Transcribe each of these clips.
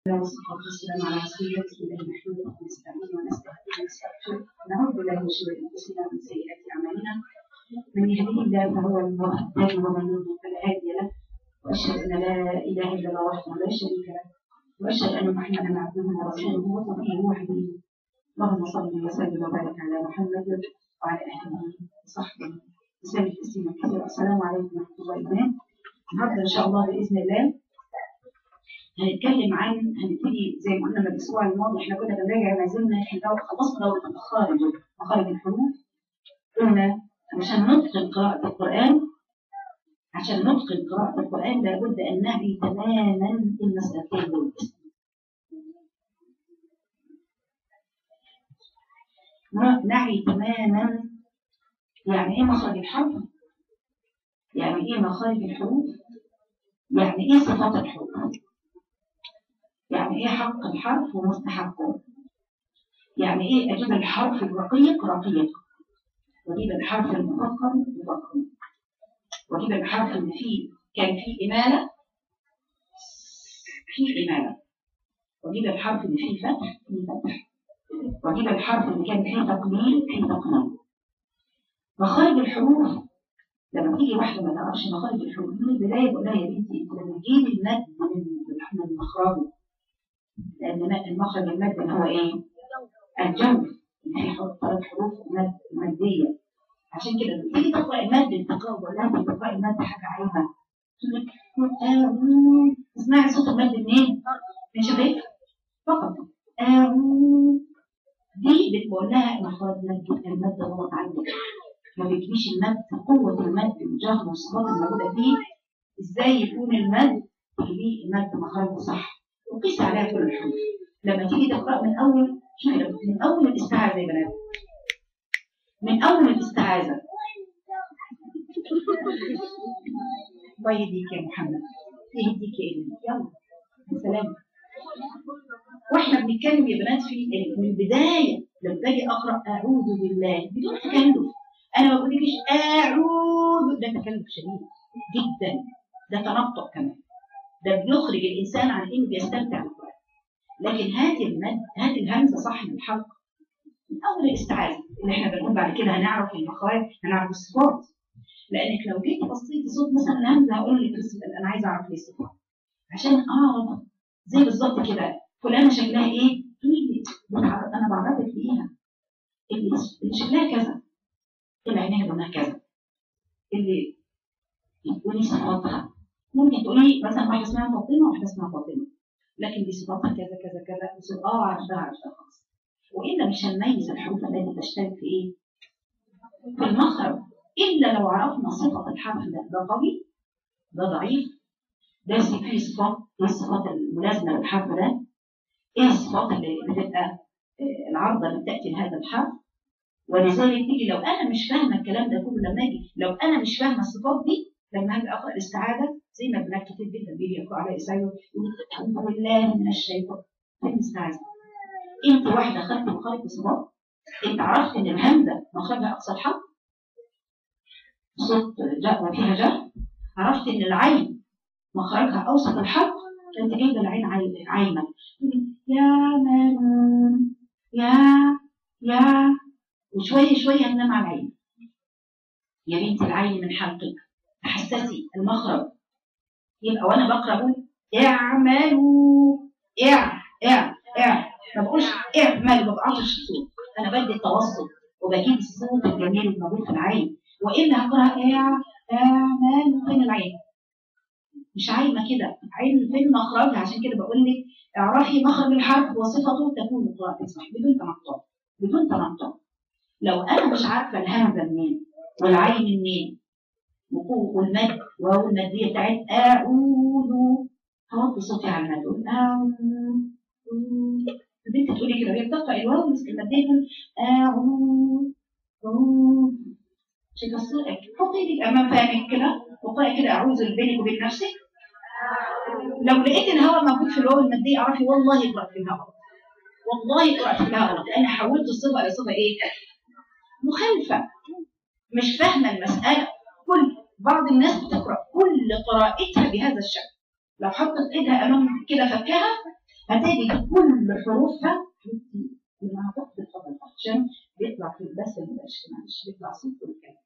والصلاة والسلام على رسول الله بسم الله الرحمن الرحيم نستعين ونستهدي ونستغفر نعوذ بالله من شرور انفسنا ومن سيئات اعمالنا من يهده الله فهو المهتدي ومن يضلل فلا هادي له واشهد ان لا اله الا الله وحده لا شريك له واشهد ان محمدا عبده ورسوله وصفيه وحبيبه اللهم صل وسلم وبارك على محمد وعلى اله وصحبه وسلم تسليما كثيرا السلام عليكم ورحمه الله وبركاته النهارده ان شاء الله باذن الله هنتكلم عن هنبتدي زي ما قلنا من الاسبوع الماضي احنا كنا بنراجع ما زلنا احنا دو- خلصنا دوره المخارج مخارج الحروف قلنا عشان نتقن قراءة القرآن عشان نتقن قراءة القرآن لابد أن نعي تماما المسألتين دول نعي تماما يعني ايه مخرج الحرف يعني ايه مخارج الحروف يعني ايه صفات الحروف يعني ايه حق الحرف ومستحقه يعني ايه اجيب الحرف الرقيق رقيق واجيب الحرف المفخم مفخم واجيب الحرف اللي فيه كان فيه اماله فيه اماله واجيب الحرف اللي فيه فتح فيه فتح واجيب الحرف اللي كان فيه تقليل فيه تقليل مخارج الحروف لما تيجي واحده ما تعرفش مخارج الحروف من البدايه بقول لها يا بنتي انت لما تجيبي المد من من مخرجه لان مد- المخرج المد هو ايه؟ الجوف اللي فيه حروف ثلاث حروف مد ماديه عشان كده لما تيجي تقرا المد التقاء ولا انت تقرا المد حاجه عيبه تقول لك آه، اسمعي صوت المد منين؟ من شفايف فقط آه، دي بتقول لها مخرج المد المد غلط عندك ما بتجيش المد قوة المد والجهر والصفات الموجودة فيه ازاي يكون المد تجيبيه المد مخرجه صح وقيس عليها كل الحروف لما تيجي تقرأ من أول شوفي لما- من أول الاستعاذة يا بنات من أول الاستعاذة الله يهديك يا محمد يهديك يا ابني يلا سلام واحنا بنتكلم يا بنات في من البدايه لما باجي اقرا اعوذ بالله بدون تكلف انا ما بقولكش اعوذ ده تكلف شديد جدا ده تنطق كمان ده بيخرج الانسان عن انه بيستمتع بالقران لكن هات المد هات الهمزه صح من الحلق من اول الاستعاذه اللي احنا بنقول بعد كده هنعرف المخارج هنعرف الصفات لانك لو جيت بصيتي صوت مثلا الهمزه هقول لك الصفات انا عايزه اعرف ايه الصفات عشان اعرف زي بالظبط كده فلانه شكلها ايه؟ تقولي لي بتعرف- انا بعرفك بايها اللي اللي شكلها كذا اللي عينيها لونها كذا اللي تقولي صفاتها ممكن تقولي مثلا واحده اسمها فاطمه وواحده اسمها فاطمه لكن دي صفاتها كذا كذا كذا بس اه عرفتها عرفتها خلاص والا مش هنميز الحروف التي تشترك في ايه؟ في المخرج الا لو عرفنا صفه الحرف ده ده قوي ده ضعيف ده فيه صفات ايه الصفات الملازمه للحرف ده ايه الصفات اللي بتبقى آه، العارضه اللي بتاتي لهذا الحرف ولذلك تيجي لو انا مش فاهمه الكلام ده كله لما اجي لو انا مش فاهمه الصفات دي لما اجي اقرا الاستعاذه زي ما بنات كتير جدا بيجي يقرا على استعاذه يقول اعوذ بالله من الشيطان فين الاستعاذه؟ انت واحده خدت مخارج الصفات انت عرفت ان الهمزه مخرجها اقصى الحرف صوت جاء وفيها جاء عرفت ان العين مخرجها اوسط الحرف فانت جايبه العين عاي- عايمه تقولي يا مانون يا يا وشويه شويه هننام على العين يا بنتي العين من حلقك تحسسي المخرج يبقى وانا بقرا اقول اعملوا اع اع اع ما بقولش اعملوا ما بقعدش الصوت انا بدي التوسط وبجيب الصوت الجميل الموجود في العين والا هقرا اع اعملوا فين العين مش عايمه كده عين فين مخرجها عشان كده بقول لك اعرفي مخرج الحرف وصفته تكون قراءتك صح بدون تنطع بدون تنطع لو انا مش عارفه الهمزه منين والعين منين وقوة والمد وهو المادية بتاعت أعوذ هوطي صوتي على المد أقول أعوذ البنت تقولي كده وهي بتقرأ الواو بس المادية تقول أعوذ أعوذ شايفة الصوت حطي ايدك أمام فمك كده وقرأي كده أعوذ بينك وبين نفسك لو لقيت الهواء موجود في الواو المادية اعرفي والله قرأت في الهواء والله قرأت في الهواء غلط لأن حولت الصفة لصفة إيه؟ مخالفة مش فاهمة المسألة كل بعض الناس بتقرأ كل قراءتها بهذا الشكل لو حطت ايدها امام كده فكها هتجي كل حروفها لما هتحط اتفضل عشان بيطلع في البث المباشر معلش بيطلع صوت والكلام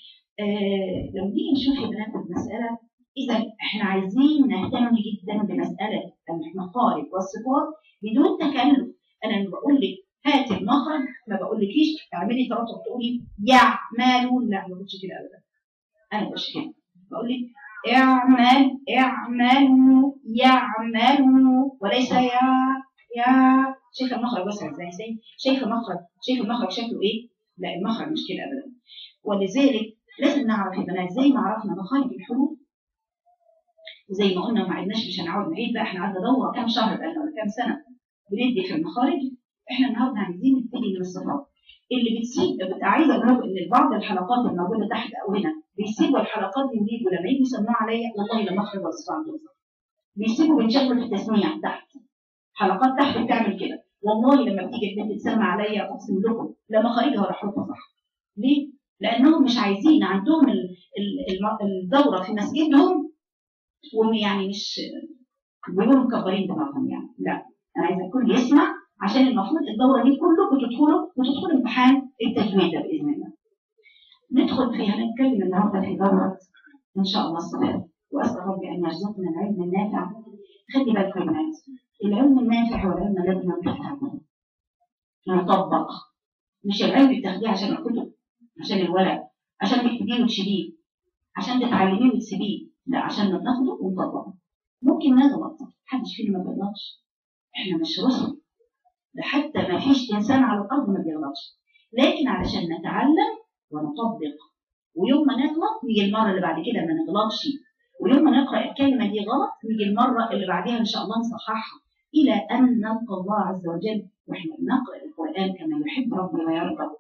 آه لو نيجي نشوف يا بنات المسألة إذا إحنا عايزين نهتم جدا بمسألة المخارج والصفات بدون تكلف أنا لما بقول لك هات المخرج ما بقولكيش اعملي تراتب تقولي يعملون لا ما بقولش كده أبدا أنا مش كده بقول لك اعمل اعملوا يعملوا وليس يا يا شايفه المخرج واسع ازاي شايفه المخرج شايفه المخرج شكله ايه لا المخرج مش كده ابدا ولذلك لازم نعرف يا بنات زي ما عرفنا مخارج الحروف وزي ما قلنا ما عدناش مش هنقعد نعيد بقى احنا قعدنا دوره كام شهر بقى ولا كام سنه بندي في المخارج احنا النهارده عايزين نبتدي من الصفات اللي بتسيب ببقى عايزه اقول لكم ان بعض الحلقات الموجوده تحت او هنا بيسيبوا الحلقات دي ويجوا لما يجوا يسمعوا عليا والله لا مخرج ولا صفات بيسيبوا بنشغل في التسميع تحت حلقات تحت بتعمل كده والله لما بتيجي البنت تسمع عليا اقسم لكم لا مخارجها ولا حروفها صح ليه؟ لانهم مش عايزين عندهم ال- ال- الم- الدوره في مسجدهم ويعني مش بيقولوا مكبرين دماغهم يعني لا انا عايزه الكل يسمع عشان المفروض الدوره دي كلكم تدخلوا وتدخلوا امتحان التجويد ده باذن الله. ندخل فيها نتكلم النهارده في دوره ان شاء الله الصلاه واسال ربي ان يرزقنا العلم النافع. خلي بالكم يا بنات العلم النافع هو العلم الذي نفهمه نطبق مش العلم اللي بتاخديه عشان الكتب عشان الورق عشان تكتبيه وتشيليه عشان تتعلميه وتسيبيه لا عشان ناخده ونطبقه ممكن نغلط محدش فينا ما بيغلطش احنا مش رسل ده حتى ما فيش انسان على الارض ما بيغلطش لكن علشان نتعلم ونطبق ويوم ما نغلط نيجي المره اللي بعد كده ما نغلطش ويوم ما نقرا الكلمه دي غلط نيجي المره اللي بعدها ان شاء الله نصححها الى ان نلقى الله عز وجل واحنا بنقرا القران كما يحب ربي ويرضى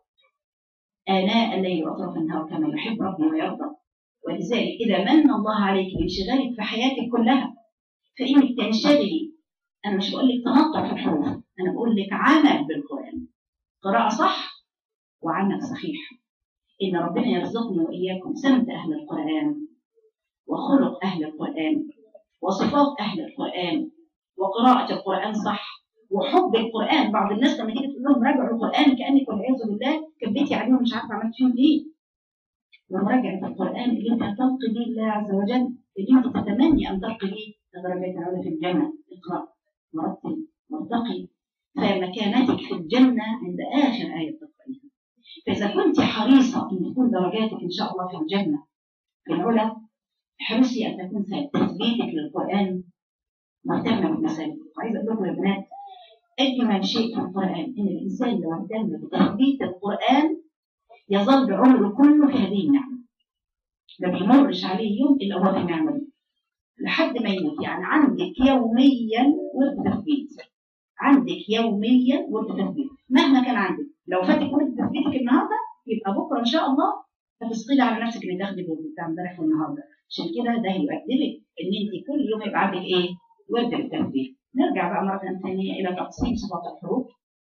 آناء الليل وأطراف النهار كما يحب ربي ويرضى ولذلك إذا من الله عليك بانشغالك في حياتك كلها فإنك تنشغلي أنا مش بقول لك تنطع في الحروف أنا بقول لك عمل بالقرآن قراءة صح وعمل صحيح إن ربنا يرزقني وإياكم سمت أهل القرآن وخلق أهل القرآن وصفات أهل القرآن وقراءة القرآن صح وحب القرآن بعض الناس لما تيجي تقول لهم راجعوا القرآن كأنك والعياذ بالله كبيتي عليهم مش عارفة عملت فيهم إيه ومراجعة القرآن اللي أنت هتلقي به الله عز وجل اللي أنت تتمني أن تلقي به درجات العلى في الجنة اقرأ ورتل وارتقي فمكانتك في الجنة عند آخر آية تقرأيها فإذا كنت حريصة أن تكون درجاتك إن شاء الله في الجنة في العلا احرصي أن تكون تثبيتك للقرآن مهتمة بالمسائل وعايزة أقول لكم يا بنات أجمل شيء في القرآن إن الإنسان لو اهتم بتثبيت القرآن يظل عمره كله في هذه النعمة ما بيمرش عليه يوم إلا هو في النعمة دي لحد ما يموت يعني عندك يوميا ورد تثبيت عندك يوميا ورد تثبيت مهما كان عندك لو فاتك ورد تثبيتك النهارده يبقى بكره ان شاء الله هتثقلي على نفسك انك تاخدي الورد بتاع امبارح والنهارده عشان كده ده هيؤدبك ان انت كل يوم يبقى عندك ايه؟ ورد للتثبيت نرجع بقى مرة ثانية إلى تقسيم صفات الحروف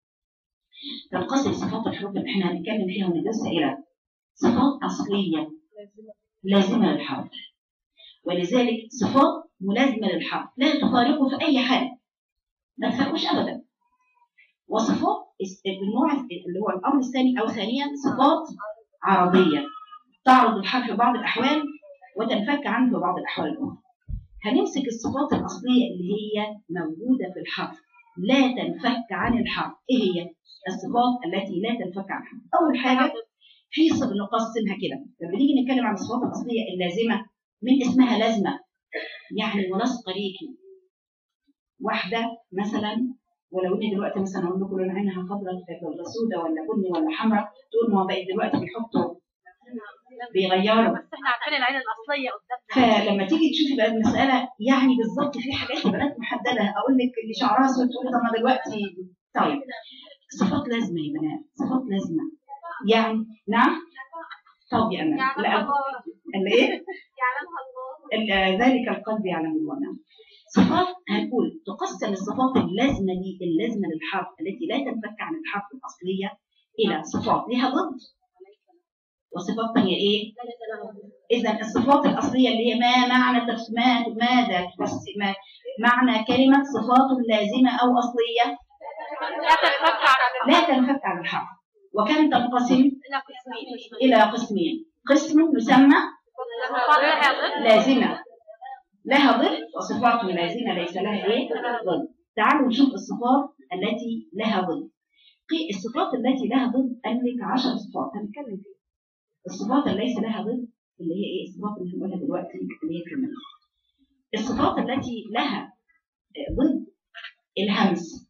تنقسم صفات الحروف اللي احنا هنتكلم فيها وندرسها إلى صفات أصلية لازمة للحرف ولذلك صفات ملازمة للحرف لا تفارقه في أي حال ما تفرقوش أبدا وصفات النوع اللي هو الأمر الثاني أو ثانيا صفات عرضية تعرض الحرف في بعض الأحوال وتنفك عنه في بعض الأحوال الأخرى هنمسك الصفات الأصلية اللي هي موجودة في الحرف لا تنفك عن الحرف إيه هي؟ الصفات التي لا تنفك عن الحرف أول حاجة في صفة نقسمها كده لما نيجي نتكلم عن الصفات الأصلية اللازمة من اسمها لازمة يعني ملاصقة ليكي واحدة مثلا ولو ان دلوقتي مثلا اقول لكم لون عينها خضراء ولا سوداء ولا بني ولا حمراء تقول ما هو بقت دلوقتي بيحطوا بيغيروا بس احنا عارفين العين الاصليه قدامنا فلما تيجي تشوفي بقى المسألة يعني بالظبط في حاجات بنات محددة أقول لك اللي شعرها اسود تقولي طب ما دلوقتي طيب صفات لازمة يا بنات صفات لازمة يعني نعم طب يا أمل لا يعلمها الله اللي إيه؟ يعلمها الله ال- ذلك القلب يعلم الله نعم صفات هنقول تقسم الصفات اللازمة دي اللازمة للحرف التي لا تنفك عن الحرف الأصلية إلى صفات لها ضد وصفات ثانيه ايه اذا الصفات الاصليه اللي هي ما معنى تفس- ما ماذا تفس- ما معنى كلمه صفات لازمه او اصليه لا تنفك على لا تنفك عن الحرف وكم تنقسم إلى قسمين الى قسمين قسم يسمى صفات لها ضد لازمه لها ضد وصفات لازمه ليس لها ايه ضد تعالوا نشوف الصفات التي لها ضد قي- الصفات التي لها ضد قال لك 10 صفات هنتكلم فيها الصفات اللي ليس لها ضد اللي هي ايه الصفات اللي هنقولها دلوقتي اللي هي كمان الصفات التي لها آه، ضد الهمس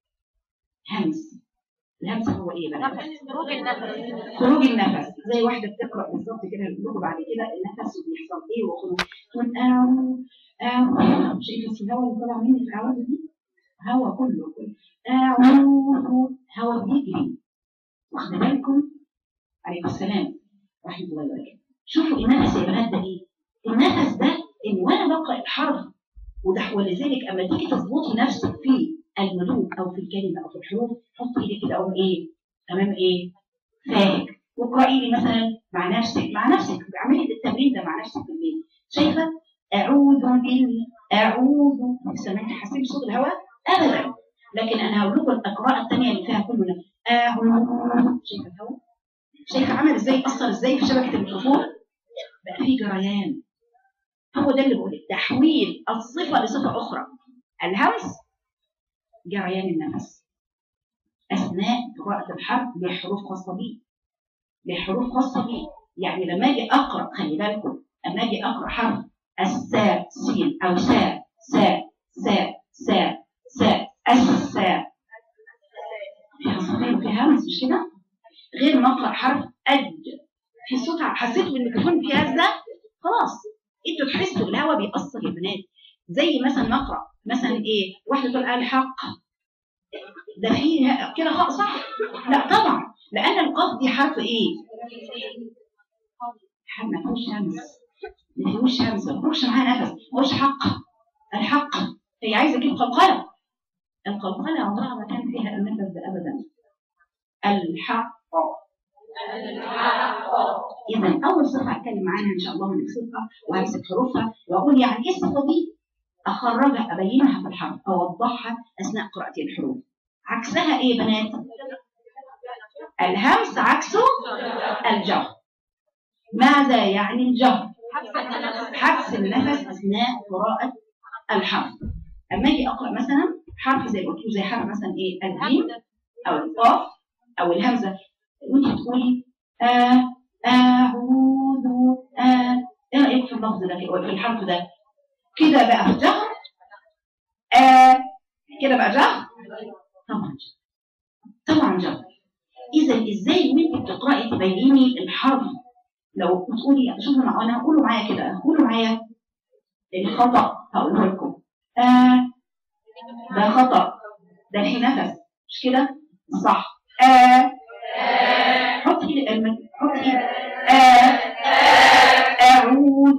همس الهمس هو ايه بقى نفس خروج النفس خروج النفس زي واحده بتقرا بالظبط كده بتقول بعد كده النفس بيحصل ايه وخروج تقول او او شايفه في الهواء اللي طالع مني في العوازه دي هواء كله كله اعوذ هواء بيجري واخد بالكم عليكم السلام ورحمه الله وبركاته شوفوا النفس يا بنات ده ايه النفس ده ان وانا بقرا الحرف وده ولذلك اما تيجي تظبطي نفسك في المدود او في الكلمه او في الحروف حطي ايدك كده او ايه امام ايه فاهم واقرأي لي مثلا مع نفسك مع نفسك اعملي التمرين ده مع نفسك في البيت شايفه اعوذ بال اعوذ سمعت حسيت بصوت الهواء ابدا لكن انا هقول لكم القراءه الثانيه اللي فيها كله ده اعوذ شايفه الهواء شايفه عمل ازاي اثر ازاي في شبكه الميكروفون بقى في جريان هو ده اللي بقول تحويل الصفه لصفه اخرى الهمس جريان النفس اثناء قراءه الحرف بحروف خاصه بيه بحروف خاصه بيه يعني لما اجي اقرا خلي بالكم لما اجي اقرا حرف الساء سين او ساء ساء ساء ساء ساء الساء فيها صفين وفيها همس مش كده غير ما اقرا حرف اج في صوت حسيت بالميكروفون فيه هزه خلاص انتوا تحسوا الهواء بيأثر يا بنات زي مثلا نقرا مثلا ايه واحده تقول الحق ده فيه كده خ- صح لا طبعا لان القاف دي حرف ايه حرف ما فيهوش همس ما فيهوش همس ما فيهوش معاه نفس ما فيهوش حق الحق هي عايزه تجيب قلقله القلقله عمرها ما كان فيها النفس ده ابدا الحق اذا اول صفه هتكلم عنها ان شاء الله من صفه وهمسك حروفها واقول يعني ايه الصفه دي اخرجها ابينها في الحرف اوضحها اثناء قراءه الحروف عكسها ايه يا بنات الهمس عكسه الجهر ماذا يعني الجهر حبس النفس اثناء قراءه الحرف اما اجي اقرا مثلا حرف زي قلت زي حرف مثلا ايه الجيم او القاف او الهمزه وانت بتقولي آه اعوذ آه ايه رايك في اللفظ ده في الحرف ده كده بقى في جهر آه كده بقى جهر طبعا جهر طبعا جهر اذا ازاي وانت بتقراي تبيني الحرف لو بتقولي شوفوا مع انا قولوا معايا كده قولوا معايا الخطا هقوله لكم آه ده خطا ده في نفس مش كده صح آه حط ايد الم- حط ايد آه اعوذ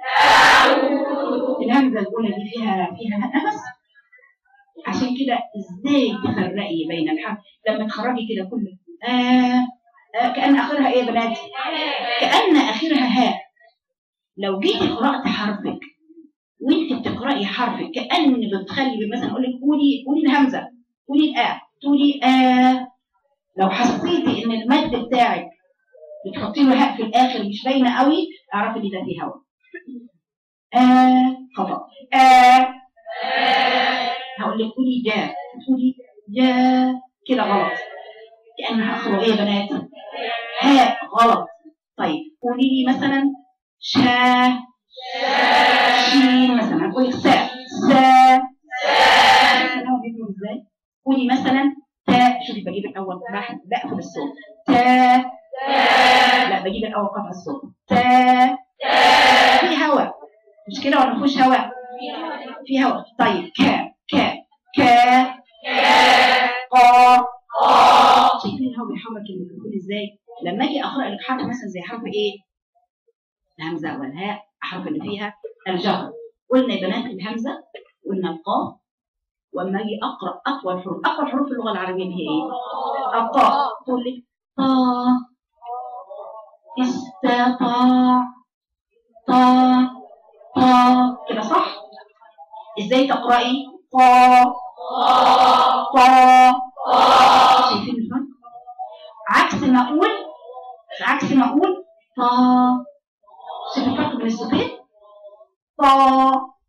الهمزه الاولى دي فيها فيها نفس عشان كده ازاي تفرقي بين الحرف لما تخرجي كده كل آه آه كأن آخرها إيه يا بنات؟ كأن آخرها هاء لو جيتي قرأت حرفك وانت بتقرأي حرفك كأن بتخلي مثلا أقول لك قولي قولي الهمزة قولي الآ تقولي آه لو حسيتي إن المد بتاعك بتحطي له هاء في الآخر مش باينة قوي اعرفي إن ده فيه هوا آه خطأ آه هقول لك قولي جا تقولي جا كده غلط كأنها أخر إيه يا بنات؟ هاء غلط طيب قولي لي مثلا شا شين مثلا قولي سا سا سا بيقولوا ازاي؟ قولي مثلا تا شوفي بجيب الأول بح- بقفل الصوت تا لا بجيب الأول قطع الصوت تا في هواء مش كده ولا مفيهوش هواء؟ في هواء طيب كا كا كا قا شايفين الهواء بيحرك الميكروفون ازاي؟ لما اجي اقرا لك حرف مثلا زي حرف ايه؟ الهمزه والهاء الحرف اللي فيها الجهر قلنا يا بنات الهمزه قلنا القاف واما اجي اقرا اطول حروف اطول حروف اللغه العربيه اللي هي ايه؟ الطاء تقول لك طا استطاع طا طا كده صح ازاي تقرأي طا طا شايفين الفرق عكس ما اقول عكس ما اقول طا شايفين الفرق بين الصوتين طا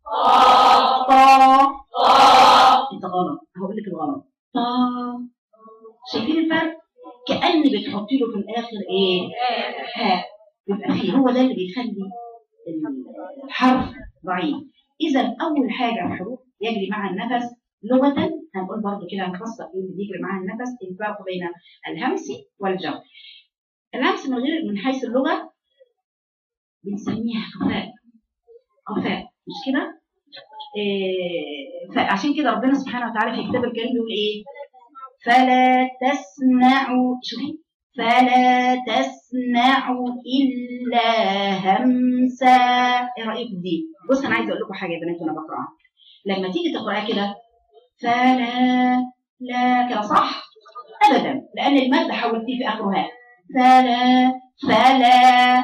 طا انت غلط هقول لك الغلط طا شايفين الفرق كأن بتحطي له في الاخر ايه هاء يبقى فيه هو ده اللي بيخلي الحرف ضعيف اذا اول حاجه الحروف يجري مع النفس لغه هنقول برضو كده هنفصل ايه اللي بيجري مع النفس الفرق بين الهمس والجر الهمس من غير من حيث اللغه بنسميها خفاء خفاء مش كده إيه فعشان كده ربنا سبحانه وتعالى في كتاب الكريم بيقول ايه فلا تسمعوا شوفي فلا تسمعوا إلا همسا ايه رأيكم دي بص انا عايزه اقول لكم حاجه يا بنات وانا بقراها لما تيجي تقراها كده فلا لا كده صح ابدا لان المد حولتيه في اخرها فلا فلا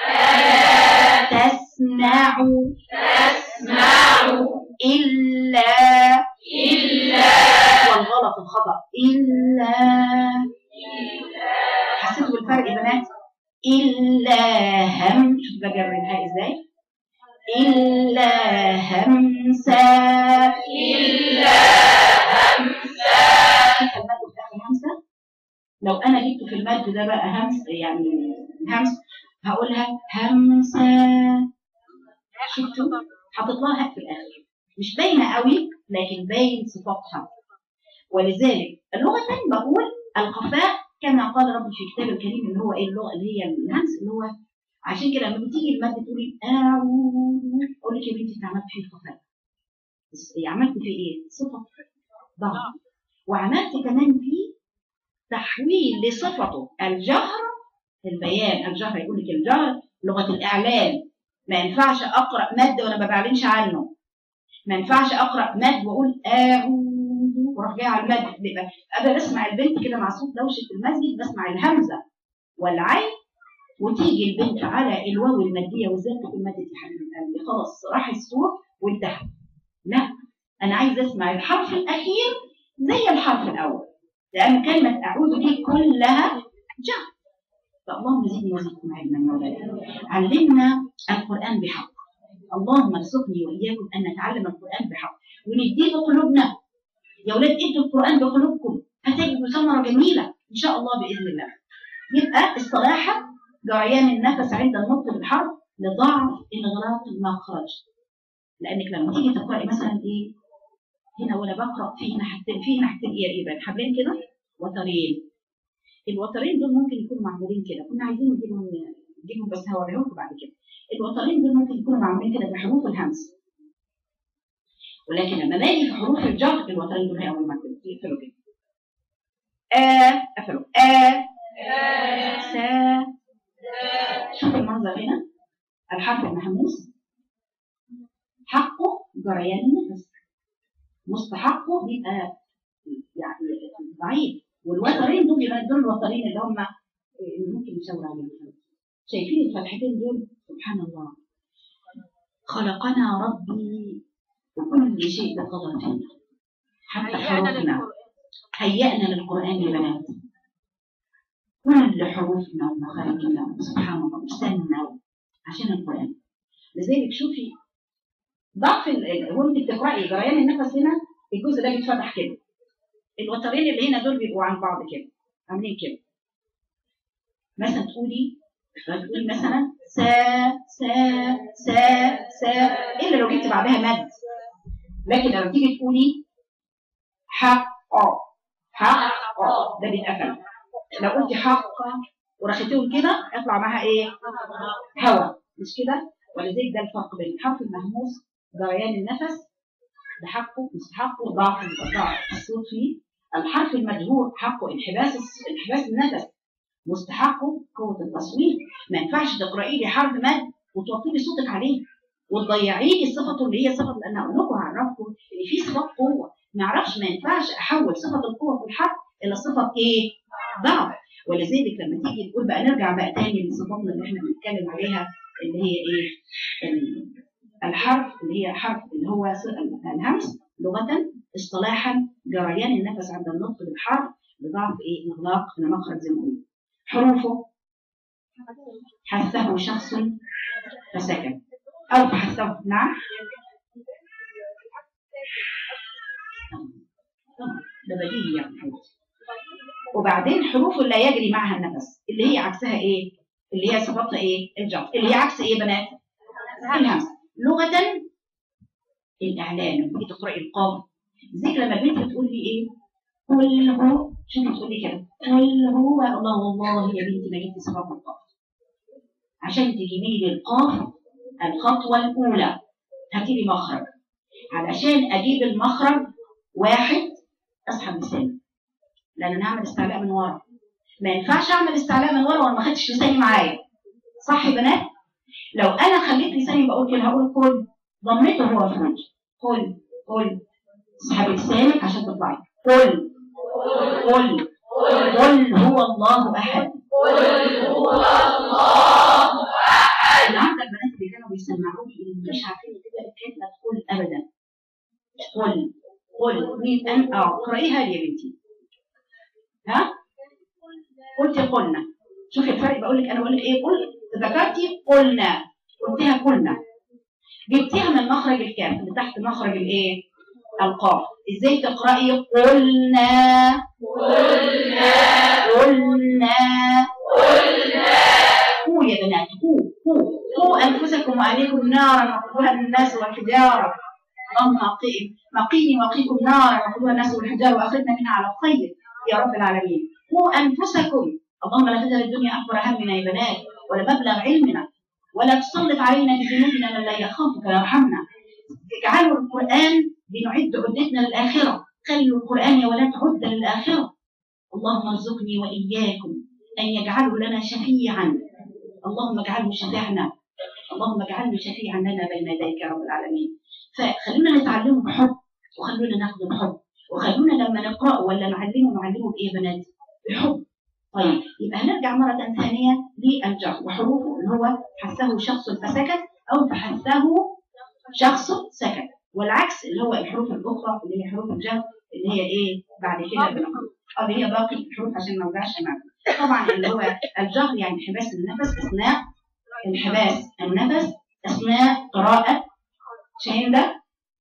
تسمعوا تسمعوا إلا إلا والغلط الخطأ إلا حسيتوا بالفرق يا بنات إلا هم شوف بجرب الهاء ازاي إلا همسا إلا همسا شوف المد بتاع همسة لو أنا جبت في المد ده بقى همس يعني همس هقولها همسة شفتوا حطيت لها هاء في الآخر مش باينة قوي لكن باين صفاتها ولذلك اللغة الثانية بقول الخفاء كما قال ربي في كتاب الكريم اللي هو ايه اللغة اللي هي الهمس اللي هو عشان كده لما بتيجي المادة تقولي أعوذ أقول لك يا بنتي أنت عملت فيه الخفاء بس عملت فيه إيه؟ صفة ضغط وعملت كمان فيه تحويل لصفته الجهر البيان الجهر يقول لك الجهر لغة الإعلان ما ينفعش أقرأ مد وأنا ما بعلنش عنه ما ينفعش أقرأ مد وأقول أعوذ وأروح جاي على المد بيبقى أبدا أسمع البنت كده مع صوت دوشة المسجد بسمع الهمزة والعين وتيجي البنت على الواو المادية وازاي تكون مادة يا حبيب قلبي خلاص راح الصوت وانتهى لا أنا عايز أسمع الحرف الأخير زي الحرف الأول لأن كلمة أعوذ دي كلها جهر فاللهم زدني وزدكم علما مولانا علمنا القرآن بحق اللهم ارزقني وإياكم أن نتعلم القرآن بحق ونديه بقلوبنا يا ولاد ادوا القرآن بقلوبكم هتجدوا ثمرة جميلة إن شاء الله بإذن الله يبقى الصراحة جريان النفس عند النطق بالحرف لضعف انغلاق المخرج لأنك لما تيجي تقرأي مثلا إيه هنا وأنا بقرأ في هنا حاجتين في هنا حاجتين إيه يبقى حبلين كده وترين الوترين دول ممكن يكونوا معمولين كده كنا عايزين نجيبهم نجيبهم بس هوريهم لكم بعد كده الوترين دول ممكن يكونوا معمولين كده بحروف الهمس ولكن لما باجي في حروف الجر الوترين دول هي اول ما يقفلوا كده آ قفلوا آ سا شوف المنظر هنا الحرف المحموس حقه جريان النفس مستحقه بيبقى يعني ضعيف والوترين دول يبقى دول الوترين اللي هم اللي ممكن نشاور عليهم شايفين الفتحتين دول سبحان الله خلقنا ربي وكل شيء بقدر فينا حتى حروفنا هيأنا للقرآن يا بنات كل حروفنا ومخارجنا سبحان الله استنوا عشان القرآن لذلك شوفي ضعف وانت بتقرأي جريان النفس هنا الجزء ده بيتفتح كده الوترين اللي هنا دول بيبقوا عن بعض كده عاملين كده مثلا تقولي تقولي مثلا سا سا سا سا الا لو جبت بعدها مد لكن لما تيجي تقولي حق حق ده بيتقفل لو قلت حق ورختيهم كده يطلع معاها ايه هوا مش كده ولذلك ده الفرق بين الحرف المهموس جريان النفس ده حقه مستحقه ضعف ضعف الصوت فيه الحرف المجهور حقه انحباس انحباس النفس مستحقه قوة التصوير ما ينفعش تقرأي لي حرف مد وتوطي صوتك عليه وتضيعي لي صفته اللي هي صفة لأن أقول لكم هعرفكم إن في صفات قوة ما اعرفش ما ينفعش أحول صفة القوة في الحرف إلى صفة إيه؟ ضعف ولذلك لما تيجي تقول بقى نرجع بقى تاني لصفاتنا اللي احنا بنتكلم عليها اللي هي ايه؟ ال- الحرف اللي هي حرف اللي هو س- الهمس لغة اصطلاحا جريان النفس عند النطق بالحرف لضعف ايه؟ اغلاق المخرج زي ما قلنا. حروفه حثه شخص فسكت او فحثه نعم ده بديهي يعني حروف. وبعدين حروف لا يجري معها النفس اللي هي عكسها ايه؟ اللي هي صفاتها ايه؟ الجر اللي هي عكس ايه يا بنات؟ الهمس لغة الإعلان لما تيجي تقرأي القاف زي لما البنت بتقول لي ايه؟ قل هو شوفي بتقول لي كده قل هو الله والله يا بنتي ما جبتي صفات القاف عشان تجيبي لي القاف الخطوة الأولى هاتي لي مخرج علشان أجيب المخرج واحد أسحب لساني لأن أنا هعمل استعلاء من ورا ما ينفعش أعمل استعلاء من ورا وأنا ما خدتش لساني معايا صح يا بنات؟ لو أنا خليت لساني بقول كده هقول كل ضميته هو في وجهي كل كل اسحبي لسانك عشان تطلعي قل قل قل هو الله احد النهارده البنات اللي كانوا بيسمعوني اللي مش عارفين كده الكلمه قل ابدا قل قل مين ان اه اقرايها لي يا بنتي ها قلتي قلنا شوفي الفرق بقول لك انا بقول لك ايه قل ذكرتي قلنا قلتيها قلنا جبتيها من مخرج الكاف اللي تحت مخرج الايه القاف ازاي تقراي قلنا قلنا قلنا قو يا بنات قو قو قو انفسكم واهليكم نارا وقودها الناس والحجاره اللهم قي- مقيني وقيكم نارا وقودها الناس والحجاره واخرجنا منها على الخير يا رب العالمين قوا انفسكم اللهم لا تجعل الدنيا اكبر همنا يا بنات ولا مبلغ علمنا ولا تسلط علينا بذنوبنا من لا يخافك ويرحمنا اجعلوا القرآن بنعد عدتنا للآخرة خلوا القرآن يا ولاد عدة للآخرة اللهم ارزقني وإياكم أن يجعله لنا شفيعا اللهم اجعله شفيعنا اللهم اجعله شفيعا لنا بين يديك يا رب العالمين فخلونا نتعلمه بحب وخلونا ناخده بحب وخلونا لما نقرأه ولا نعلمه نعلمه بإيه يا بنات؟ بحب طيب يبقى هنرجع مرة ثانية للجر وحروفه اللي هو حثه شخص فسكت أو فحثه شخص سكت والعكس اللي هو الحروف الأخرى اللي هي حروف الجر اللي هي إيه بعد كده بنقول اه اللي هي باقي الحروف عشان ما نوجعش معاكم طبعا اللي هو الجهر يعني انحباس النفس أثناء انحباس النفس أثناء قراءة شايفين ده؟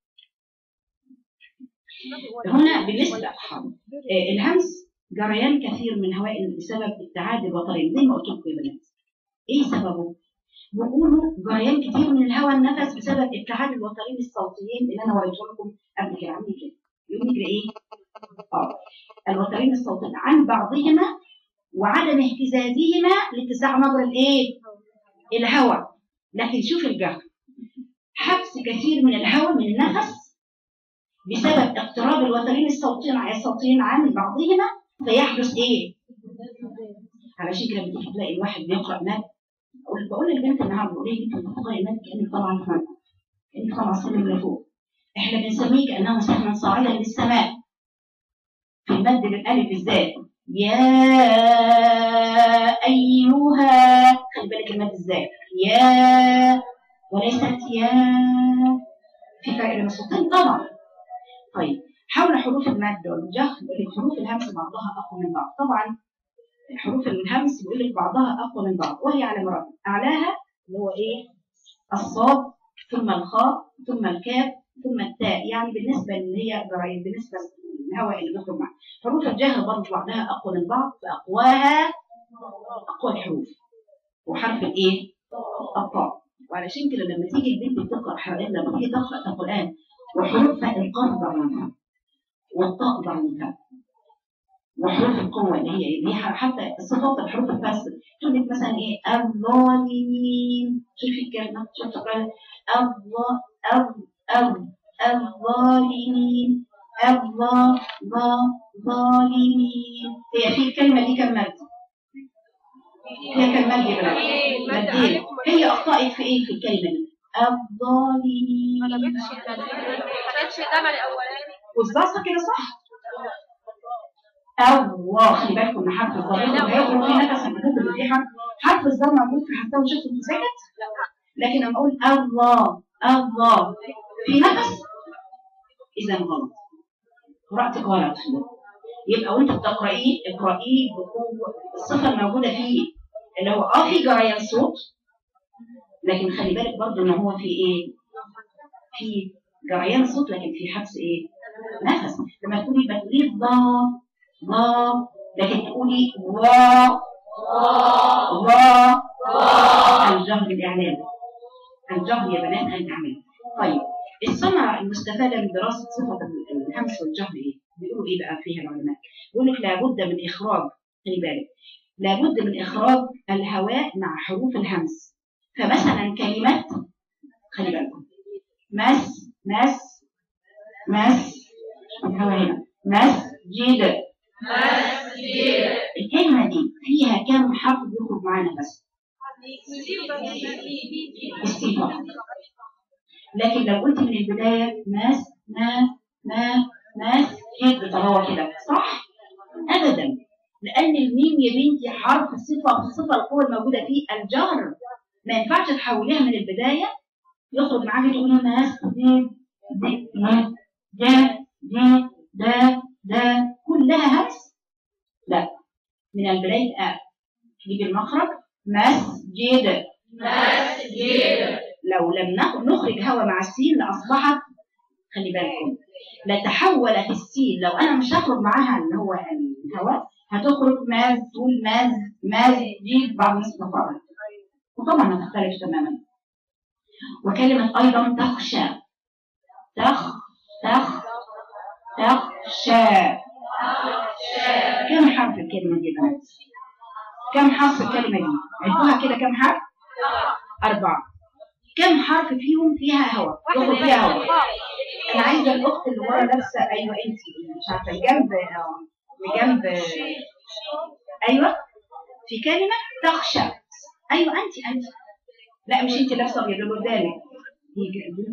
هنا بالنسبة آه، الهمس جريان كثير من هواء بسبب ابتعاد الوترين زي ما قلت لكم يا بنات ايه سببه؟ بيقولوا جريان كتير من الهواء النفس بسبب ابتعاد الوترين الصوتيين اللي انا وريتهم لكم قبل كده عاملين كده يقول لك ايه؟ اه الوترين الصوتيين عن بعضهما وعدم اهتزازهما لاتساع مجرى الايه؟ الهواء لكن شوف الجهر حبس كثير من الهواء من النفس بسبب اقتراب الوترين الصوتيين الصوتيين عن بعضهما فيحدث ايه؟ علشان كده بتيجي تلاقي الواحد بيقرا ماد أقول- بقول للبنت النهارده بقول لها انت بتقراي ماد كانك طالعه في ماد كانك طالعه السلم لفوق احنا بنسميه كانه سهما صاعدا للسماء في المد بالالف بالذات يا ايها خلي بالك المد ازاي يا وليست يا في فرق بين الصوتين طبعا طيب حول حروف المد والجهر بيقول لك حروف الهمس بعضها اقوى من بعض طبعا حروف الهمس بيقول لك بعضها اقوى من بعض وهي على مراتب اعلاها اللي هو ايه الصاد ثم الخاء ثم الكاف ثم التاء يعني بالنسبه اللي هي جرايد بالنسبه للهواء اللي بيخرج معاه حروف الجهر برضه بعضها اقوى من بعض فاقواها اقوى الحروف وحرف الايه الطاء وعلشان كده لما تيجي البنت تقرا حرف لما تيجي تقرا القران وحروفها القاف ضعيفه والطاء ضعيفه وحروف القوة اللي هي اللي هي حتى الصفات الحروف الفاسدة تقول لك مثلا ايه الظالمين شوفي الكلمة شوفي تقرأ الظ الظ الظ الظالمين الظ ظ ظالمين هي في الكلمة دي كم مد؟ هي كم مد يا بنات؟ مدين هي أخطأت في ايه في الكلمة دي؟ الظالمين ما جابتش ما جابتش الجمل الاولاني والظاصة كده صح؟ الله خلي بالكم ان حرف الظهر هيخرج فيه نفس المفروض اللي فيه حرف حرف الظهر موجود في حتى وشفت انت ساكت لكن لما اقول الله الله في نفس اذا غلط قراتك غلط يبقى وانت بتقرايه اقرايه بقوه الصفه الموجوده فيه اللي هو اه في جريان صوت لكن خلي بالك برضه ان هو في ايه في جريان صوت لكن في حبس ايه نفس لما تقولي بتقولي ضا ضا لكن تقولي وا وا الجهر الاعلام الجهر يا بنات الاعلام طيب الثمره المستفاده من دراسه صفه الهمس والجهر ايه بيقولوا ايه بقى فيها العلماء بيقول لك لابد من اخراج خلي بالك لابد من اخراج الهواء مع حروف الهمس فمثلا كلمه خلي بالكم مس مس مس الهواء هنا مسجد الكلمه دي فيها كم حرف بيخرج معانا بس استيفاء لكن لو قلت من البدايه مس ما ما مسجد طب هو كده صح ابدا لان الميم يا بنتي حرف صفه الصفه القوه الموجوده فيه الجهر ما ينفعش تحوليها من البدايه يخرج معاكي تقولي مسجد دي ما ده دي ده ده كلها همس لا من البدايه آه. تجيبي المخرج مسجد لو لم نخ- نخرج هوا مع السين لاصبحت خلي بالكم لتحولت السين لو انا مش هخرج معاها اللي هو الهواء هتخرج ماز تقول ماز ماز دي بعض نصف فقط وطبعا هتختلف تماما وكلمة أيضا تخشى تخ تخ تخشى كم حرف الكلمة دي يا بنات؟ كم حرف الكلمة دي؟ عدوها كده كم حرف؟ أربعة كم حرف فيهم فيها هواء؟ يخرج فيها هواء انا عايزه الاخت اللي ورا لابسه ايوه انت مش عارفه الجنب آه، الجنب ايوه في كلمه تخشى ايوه انت انت لا مش انت لابسه ابيض اللي قدامك هي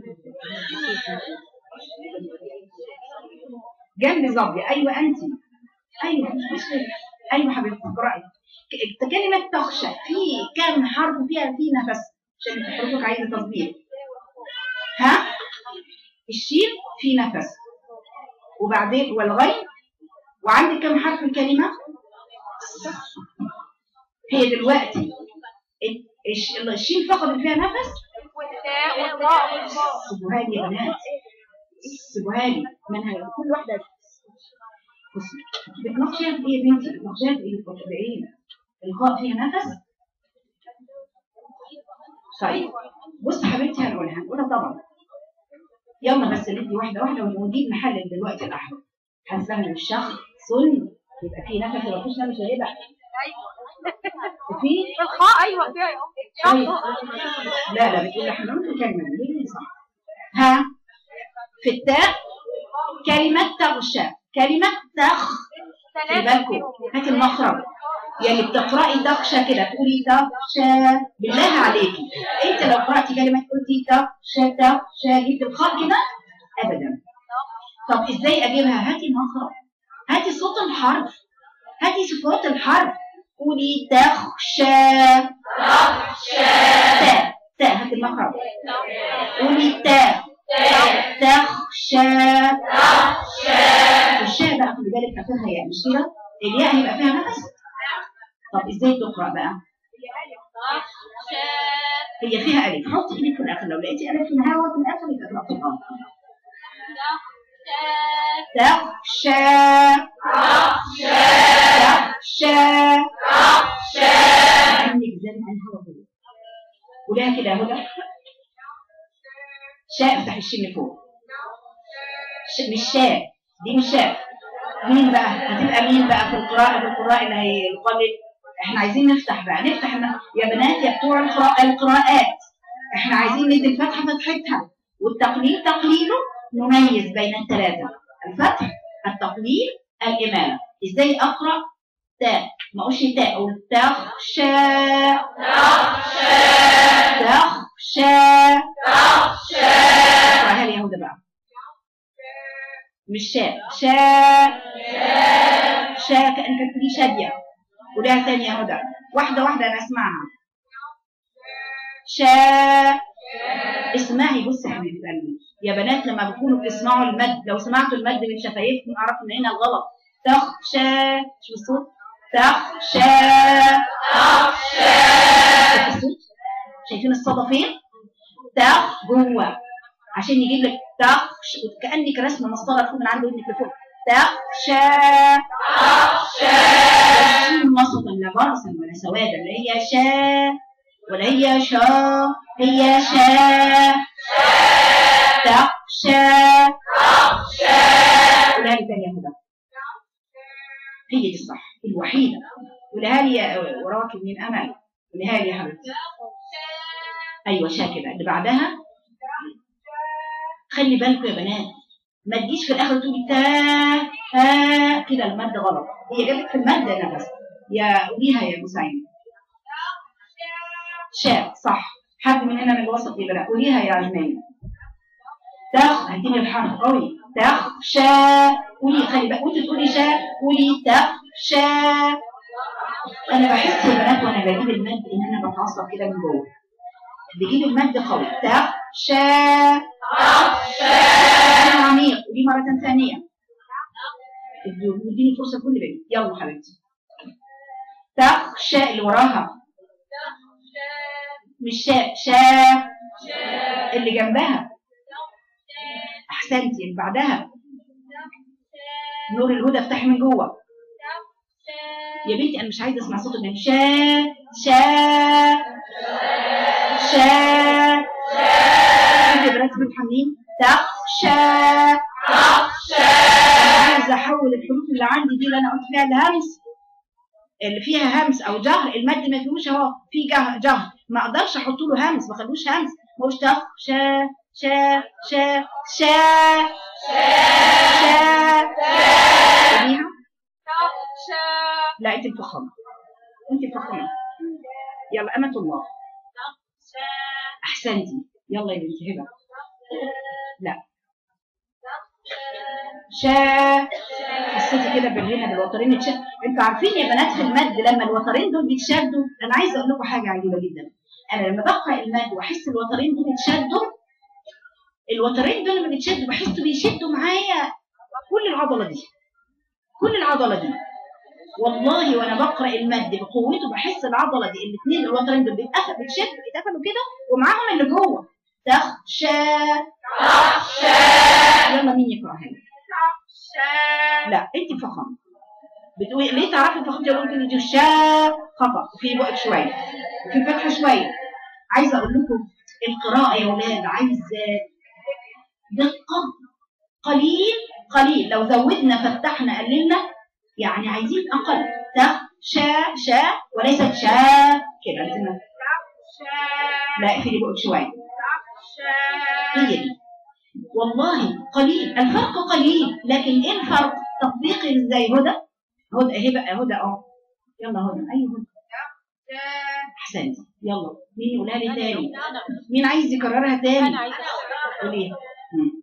جنب جنب ظبي ايوه انت ايوه مش مشكله ايوه حبيبتي اقراي ك- كلمه تخشى في كم حرف فيها في نفس عشان حروفك عايزه تظبيط ها الشين في نفس وبعدين والغين وعندك كم حرف الكلمة هي دلوقتي ال- الش- الشين فقط فيها نفس والتاء والراء والواو سيبوها لي يا بنات سيبوها لي منها كل واحدة بصي بتناقشيها في ايه يا بنتي بتناقشيها في ايه في ايه الغاء فيها نفس طيب بص حبيبتي هنقولها هنقولها طبعا يلا بس ندي واحده واحده ونجيب نحلل دلوقتي الاحرف هنسمي الشخص صن يبقى في نفس ما فيش نفس هيبقى في الخاء ايوه فيها طيب. شخص لا لا بتقول احنا نقول كلمه دي صح ها في التاء كلمه تغشى كلمه تخ خلي بالكم هات المخرج يعني بتقرأي تخشى كده تقولي تخشى بالله عليكي انت لو قرأتي كلمة قلتي تخشى تخشى جبت الخاء كده ابدا طب ازاي اجيبها هاتي المخرج هاتي صوت الحرف هاتي صفات الحرف قولي تخشى تاء تاء هاتي المخرج قولي تاء تخشى الشاء بقى خلي بالك اخرها ياء مش كده الياء هيبقى فيها نفس طب ازاي تقرا بقى هي فيها الف حطي ايدك في الاخر لو لقيتي الف في الهواء في الاخر يبقى اقرا في الارض تخشى تخشى عندك زي ما الهواء كده قولها كده يا هدى شاء افتح الشين لفوق ش- مش شاء دي مش شاء مين بقى هتبقى مين بقى في القراءة في القراء اللي هيقلل احنا عايزين نفتح بقى نفتح ن- يا بنات يا بتوع القراء القراءات احنا عايزين ندي الفتحة فتحتها والتقليل تقليله نميز بين الثلاثة الفتح التقليل الإمامة ازاي أقرأ تاء ما اقولش تاء اقول تخشى تخشى اقراها لي يا هدى بقى مش شاء شاء شا كأنك تقولي شادية قولها ثانية يا هدى واحدة واحدة أنا أسمعها شا اسمعي بصي يا حبيبة قلبي يا بنات لما بتكونوا بتسمعوا المد لو سمعتوا المد من شفايفكم اعرفوا ان هنا الغلط تخشى شو الصوت تخشى تخشى الصوت شايفين الصدى فين تخ جوه عشان يجيب لك تخش كانك رسمه مسطره فوق من عند ودنك لفوق تخشى تخشى وسطا لا برصا ولا سوادا لا هي شا ولا هي شا هي شا تخشى تخشى قولها لي تاني يا هدى هي دي الصح الوحيده قولها لي يا- وراك من امل قولها لي يا حبيبتي ايوه شا كده اللي بعدها خلي بالكم يا بنات ما تجيش في الاخر تقولي تا ها كده المد غلط هي جابت في المد نفس يا قوليها يا مساعد شاء صح حد من هنا من الوسط يبقى قوليها يا عجماني تخ هتيجي الحرف قوي تخ شا قولي خلي بالك وانت تقولي شا قولي تخ شا انا بحس يا بنات وانا بجيب المد ان انا بتعصب كده من جوه بجيب المد قوي تخ شا شا عميق ودي مرة ثانية اديني فرصة كل بنت يلا حبيبتي تخشى اللي وراها مش شاء شا اللي جنبها احسنتي اللي بعدها نور الهدى افتحي من جوه يا بنتي انا مش عايزه اسمع صوت النبي شا شا شا شوفي يا بنات بنت حميم تخشى تخشى انا عايزه احول الحروف اللي عندي دي اللي انا قلت فيها الهمس اللي فيها همس او جهر المد ما فيهوش اهو في جهر جهر ما اقدرش احط له همس ما خلوش همس ما هوش تخ شا شا شا شا شا قوليها. لا انت مفخمه انت مفخمه يلا امة الله احسنتي يلا يا بنت هبه لا شا حسيتي كده بالهنا بالوترين اتشد انتوا عارفين يا بنات في المد لما الوترين دول بيتشدوا انا عايزه اقول لكم حاجه عجيبه جدا انا لما بقرا المد واحس الوترين دول اتشدوا الوترين دول لما بيتشدوا بحس بيشدوا معايا كل العضله دي كل العضله دي والله وانا بقرا المد بقوته بحس العضله دي الاثنين الوترين دول بيتقفل بيتشدوا بيتقفلوا كده ومعاهم اللي جوه تخشى تخشى يلا مين يقراها لي لا انت فخم بتقولي ليه تعرفي فخم تقول كده دي شا خطا في بقك شويه وفي فتحه شويه عايزه اقول لكم القراءه يا ولاد عايزه دقه قليل قليل لو زودنا فتحنا قللنا يعني عايزين اقل تخ شا شا وليست شا كده لازم لا اقفلي بقك شويه هي دي والله قليل الفرق قليل لكن ايه الفرق تطبيقي ازاي هدى هدى اهي بقى هدى اه يلا هدى اي هدى احسنتي يلا مين يقولها لي تاني مين عايز يكررها تاني انا عايزه قوليها مم.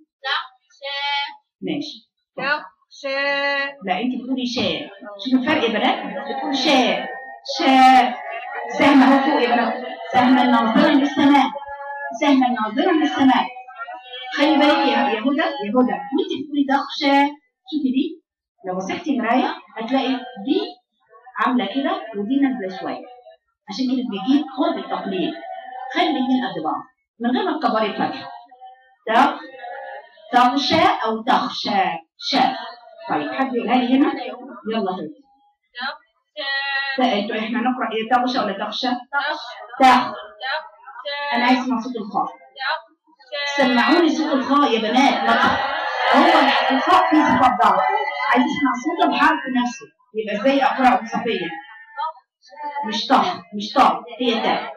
ماشي لا انت بتقولي شاء شوفوا الفرق يا بنات بتقول شاء شاء سهم اهو فوق يا بنات سهم ناظرا للسماء سهم ناظرا للسماء خلي بالك يا يا هدى يا هدى وانت بتقولي تخشى شوفي دي لو مسحتي مرايه هتلاقي دي عامله كده ودي نازله شويه عشان كده بيجيب خد التقليد خلي الاثنين قد بعض من غير ما تكبري الفتحه تخ تغشى او تخشى شا طيب حد يقولها لي هنا يلا حبيبتي تا- انتوا احنا نقرا ايه تغشى ولا تخشى تخ انا عايز اسمع صوت الخاء سمعوني صوت الخاء يا بنات لا تخ- هو الخاء فيه صفات ضعف عايز اسمع صوت الحرف نفسه يبقى ازاي اقراه صفيا مش طه مش طه هي تاء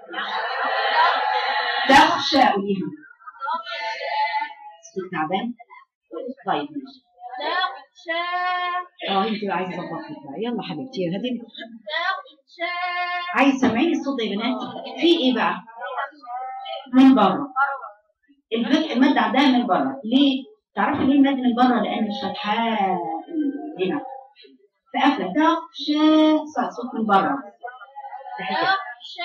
تخشى قوليها صوتك تعبان طيب ماشي اه انت بقى عايزه تظبطي بقى يلا حبيبتي هدي عايز سامعين الصوت ده يا بنات في ايه بقى من بره الفك المادة عندها من بره ليه تعرفي ليه المادة من بره لان الفتحات هنا فقافله تخشى صار صوت من بره تحت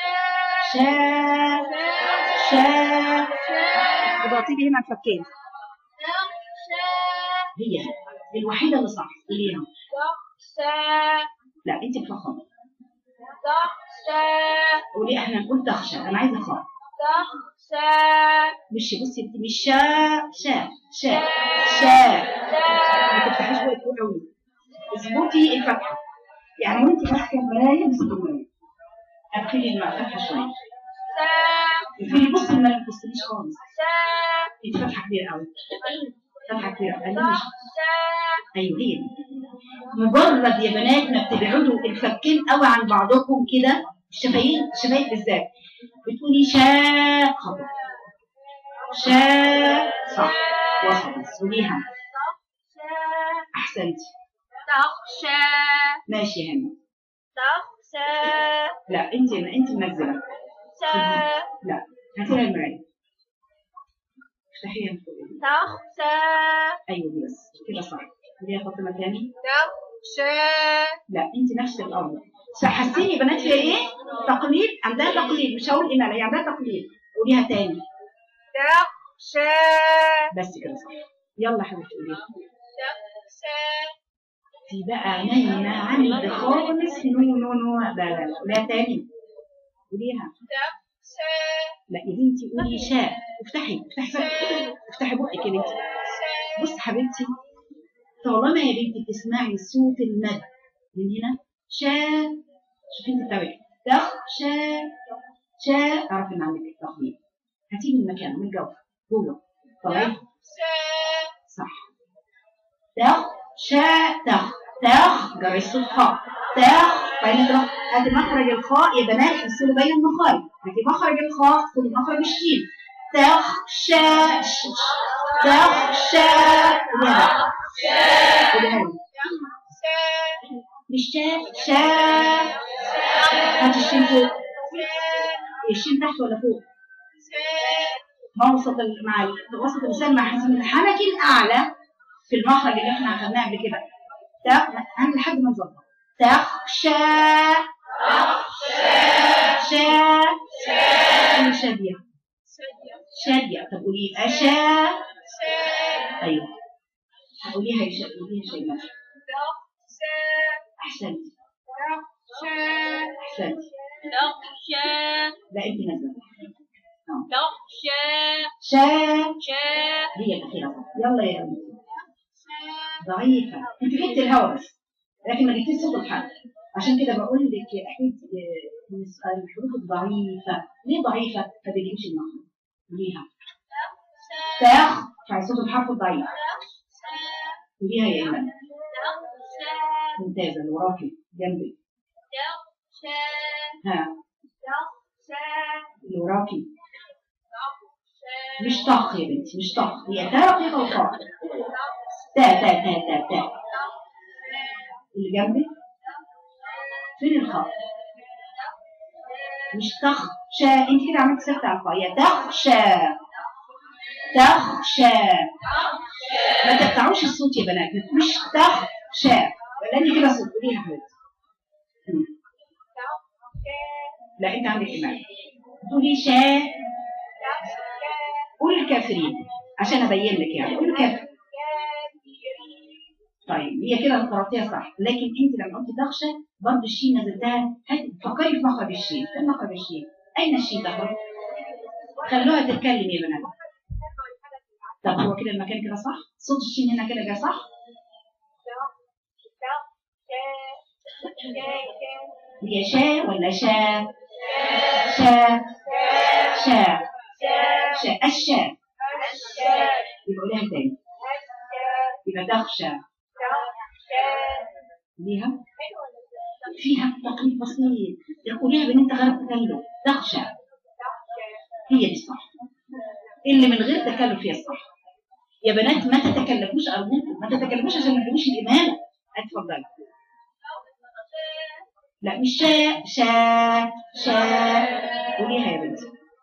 شا شا تبطيلي هنا الفكين هي دي الوحيده اللي صح قوليها لا انت مفخمه قولي احنا نقول تخشى انا عايزه خاء مش بصي انت مش شا شا شا شا ما تفتحيش بقك قوي اظبطي الفتحه يعني وانت ماسكه المرايه امسكي المرايه قفلي الماء فتحه شويه قفلي بصي ما تبصيش خالص انت فتحه كبيره قوي فتحه كبيره قوي مش ايوه هي دي مجرد يا بنات ما بتبعدوا الفكين قوي عن بعضكم كده الشفايف الشفايف بالذات بتقولي شا خطأ شا صح وسط قوليها احسنتي ماشي يا هنا لا انت انت منزله لا هاتي لها المرايه افتحيها من فوق ايوه دي بس كده صح قوليها فاطمه تاني لا انت نفس الامر حاسين يا بنات فيها ايه تقليد عندها تقليد مش هقول اماله هي عندها تقليد قوليها تاني بس كده صح يلا حبيبتي قوليها دي بقى نايمه عند خالص نو نو نو لا لا لا قوليها تاني قوليها لا يا بنتي قولي شاء افتحي افتحي افتحي بقك يا بنتي بص حبيبتي طالما يا بنتي بتسمعي صوت المد من هنا شا شوفي انت بتتابعي تخ شا شا اعرف ان عندك تخليط هاتيه من مكانه من الجو جوه طيب صح تخ شا تخ تخ جري الصوت خاء تخ بعدين تروح هاتي مخرج الخاء يا بنات افصلوا بين المخارج هاتي مخرج الخاء خدي مخرج الشين تخ شا ش تخ شا قوليها قوليها مش شا شا هاتي الشين فوق الشين تحت ولا فوق موسط ال- مع ال- وسط اللسان مع حسن الحنكي الاعلى في المخرج اللي احنا اخذناه قبل كده تخ هن لحد ما نظبط تخشى شا قولي شادية شادية طب قولي أشا أيوه قوليها يا شا قوليها شيماء أحسنتي أحسنتي لا أنت نازلة شا هي الأخيرة يلا يا أمي ضعيفة أنت جبت الهوا بس لكن ما جبتيش صوت الحرف عشان كده بقول لك يا أكيد آه، الحروف الضعيفة ليه ضعيفة؟ ما بيجيبش المخرج قوليها تاخ فعلى صوت الحرف الضعيف قوليها يا إيمان ممتازة اللي وراكي جنبي ها اللي وراكي مش طخ يا بنتي مش طخ هي تا رقيقة وطاء تا تا تا تا تا اللي جنبي فين الخاء مش تخشى انت كده عملت سكت على الخاء هي تخشى تخشى ما تقطعوش الصوت يا بنات مش تخشى لان كده صوت قوليها يا حبيبتي مم. لا انت عندك ايمان تقولي شا قول الكافرين عشان ابين لك يعني قول الكافر طيب هي كده قرأتيها صح لكن انت لما قلت تخشى برضه الشين نزلتها هات فكري في مخرج الشين فين مخرج الشين اين الشين تخرج خلوها تتكلم يا بنات طب هو كده المكان كده صح صوت الشين هنا كده جاي صح هي شا ولا شا شا شا شا الشا يبقى قولها تاني يبقى تخشى ليها فيها تقليد بسيط قوليها بان انت غير تكلف تخشى هي دي الصح اللي من غير تكلف هي الصح يا بنات ما تتكلفوش ارجوكم ما تتكلفوش عشان ما تجيبوش الامانه اتفضلي لا مش شا شا شا قوليها يا بنتي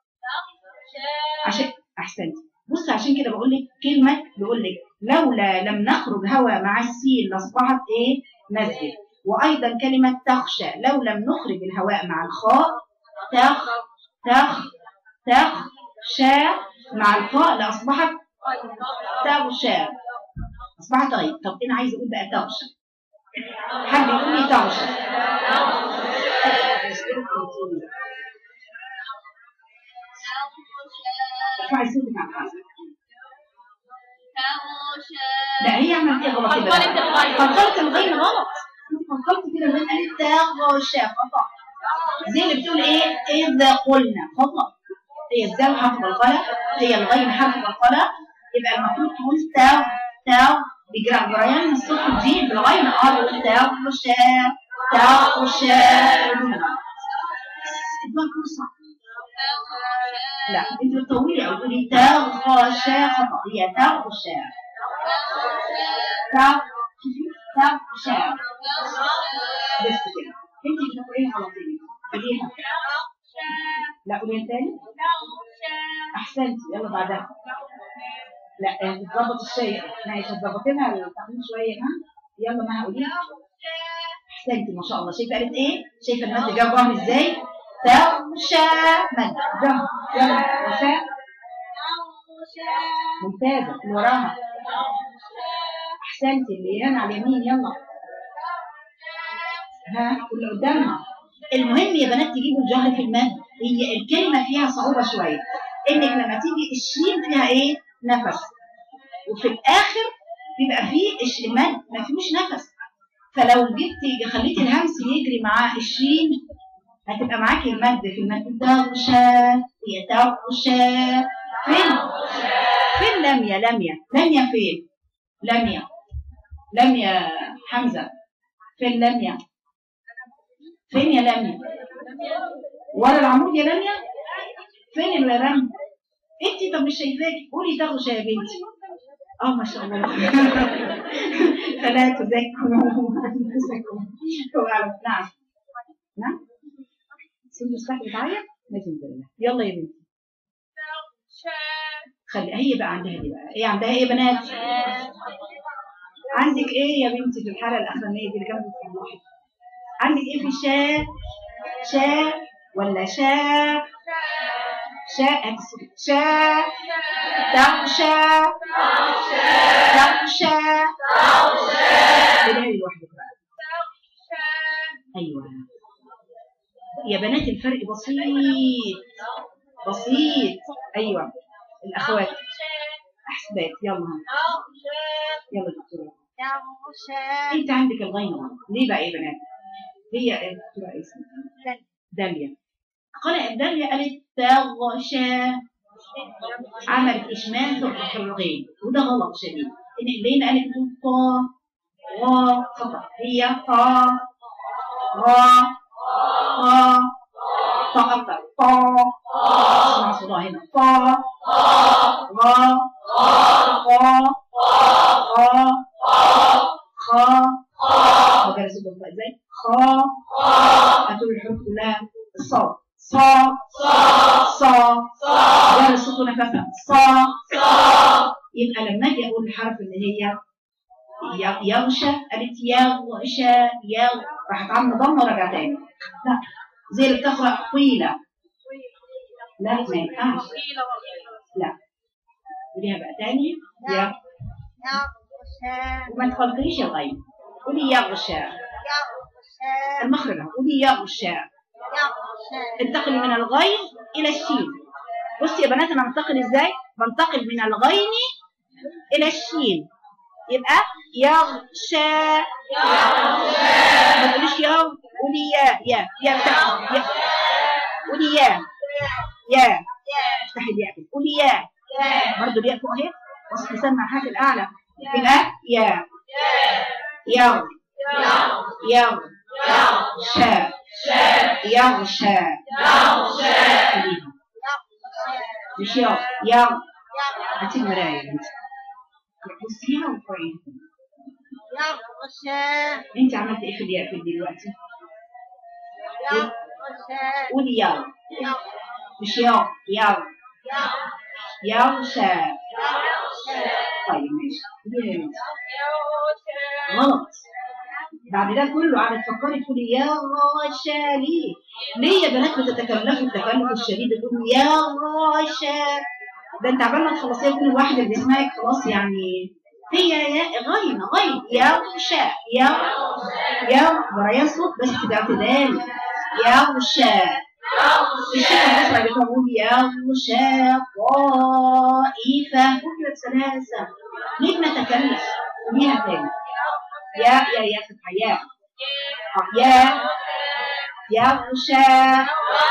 عشان احسنتي بص عشان كده بقول لك كلمه بقول لك لولا لم نخرج هوا مع السين لاصبحت ايه مسجد وأيضا كلمة تخشى لو لم نخرج الهواء مع الخاء تخ تخ تخ شا مع الخاء لأصبحت تغشى أصبحت غير طب أنا عايزة أقول بقى تغشى حد يقول لي تغشى ارفعي صوتك على الحاسة لا هي عملت ايه غلط كده قلقلت الغين. قلقلت الغين غلط انت قلقلت كده من قالت تغشى خطأ زي اللي بتقول ايه اذا قلنا خطأ هي الزال حرف الغلط هي الغين حرف الغلط يبقى المفروض تقول تاو تاو بجرى جريان الصوت الجيم بالغين اه بيقول تغشى تغشى ادوها فرصة لا انت بتطولي او تقولي تغشى خطأ هي تغشى تغ شوفي تغشى بس كده انت بتقوليها على طول خليها لا قوليها تاني احسنتي يلا بعدها لا تظبط الشيء ماشي تظبطينها تعملي شويه ها يلا ما قوليها احسنتي ما شاء الله شايفه قالت ايه شايفه المد جاب ظهر ازاي تغشى مد ظهر يلا وشاء ممتازه اللي وراها احسنتي اللي هنا على اليمين يلا ها واللي قدامها المهم يا بنات تجيبوا الجهر في المد هي الكلمه فيها صعوبه شويه انك لما تيجي الشين فيها ايه نفس وفي الاخر بيبقى فيه الش- المد ما فيهوش نفس فلو جبتي خليتي الهمس يجري مع الشين هتبقى معاكي المد في المد تغشى هي تغشى فين فين لميا لميا لميا فين لميا لميا حمزة فين لميا فين يا لميا ورا العمود يا لميا فين الرم انت طب مش شايفاكي قولي تغشى يا بنتي اه ما شاء الله فلا تزكوا انفسكم هو على نعم نعم سن مستحيل تعيط لازم تقولها يلا يا بنتي خلي هي بقى عندها دي بقى ايه عندها ايه يا بنات عندك ايه يا بنتي في الحاله الاخرانيه دي اللي كانت بتصلحي عندك ايه في شاء شاء ولا شاء شاء هتسكت. شاء تغشى تغشى بداية لوحدك بقى ايوه يا بنات الفرق بسيط بسيط ايوه الاخوات احسبات يلا ها. يلا دكتوره انت عندك الغين غلط. ليه بقى يا بنات هي الدكتوره ايه اسمها داليا قرأت داليا قالت تغشى عملت إشمال في الغين وده غلط شديد إن لين قالت بتقول طا غا خطأ هي طا غا طا طا أكتر طا اسمع صداع هنا طا غا طا غا خا وجرس الضغط ازاي خا هتقول الحروف كلها الصاد صا صا جرس الصوت نفسها صا يبقى لما اجي اقول الحرف اللي هي ي- يغشى قالت يغشى يغ راحت عامله ضمه ورجع تاني لا زي اللي بتقرا طويله لا ما ينفعش لا قوليها بقى تاني يا وما تخلطيش الغين قولي يغشى المخرج أهو. قولي يغشى انتقلي من الغين الى الشين بصي يا بنات انا بنتقل ازاي بنتقل من الغين الى الشين يبقى يغشى ما تقوليش يا قولي يا يا يا افتحي يا قولي يا يا افتحي الياء كده. قولي يا برضه الياء فوق اهي وسط لسان مع حرف الاعلى يبقى يا يغ يغ شا يغشى خليها. مش يغ يغ هاتي المراية يا بنتي بصيها وقريها انت عملت ايه في الياء في دلوقتي قولي يغ مش يغ يغ يغشى طيب ماشي قوليها يا بنتي غلط بعد ده كله قاعده تفكري تقولي يا غاشا ليه؟ ليه يا بنات بتتكلفوا التكلف الشديد تقولوا يا غاشا ده انت عبال ما تخلصيها يكون الواحد اللي بيسمعك خلاص يعني هي يا غين غين يا غشا يا يا ورايا صوت بس باعتدال يا غشا الشيخ الأسرع بتقول يا غشا طائفة كل ثلاثة ليه بنتكلف؟ قوليها تاني يا يا يا فتحة يا آه، يا يا غشا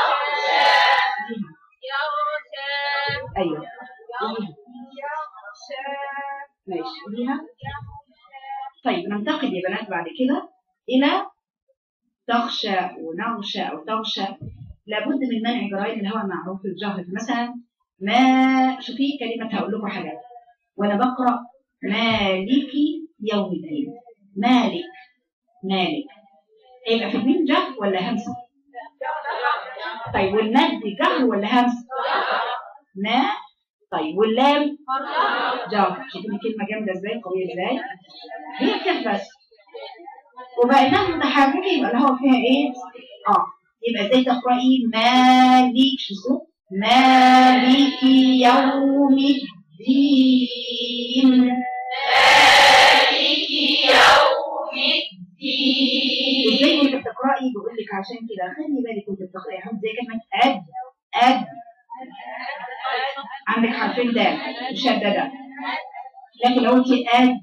ايوه قوليها ماشي قوليها طيب ننتقل يا بنات بعد كده الى تخشى ونغشى او تغشى لابد من منع جرائم الهوى معروف الجهر مثلا ما شوفي كلمه هقول لكم حاجات وانا بقرا مالكي يوم الدين مالك مالك هيبقى في الميم جهر ولا همسه طيب والمد جهر ولا همسه ما طيب واللام جهر شوفين الكلمه جامده ازاي قويه ازاي هي كده بس وبقيناها متحركه يبقى الهوا فيها ايه اه يبقى ازاي تقراي مالك شو صوت مالك يوم الدين ازاي وانت بتقراي بقول لك عشان كده خلي بالك وانت بتقراي حط زي كلمه اد اد عندك حرفين دال مشدده لكن لو قلت اد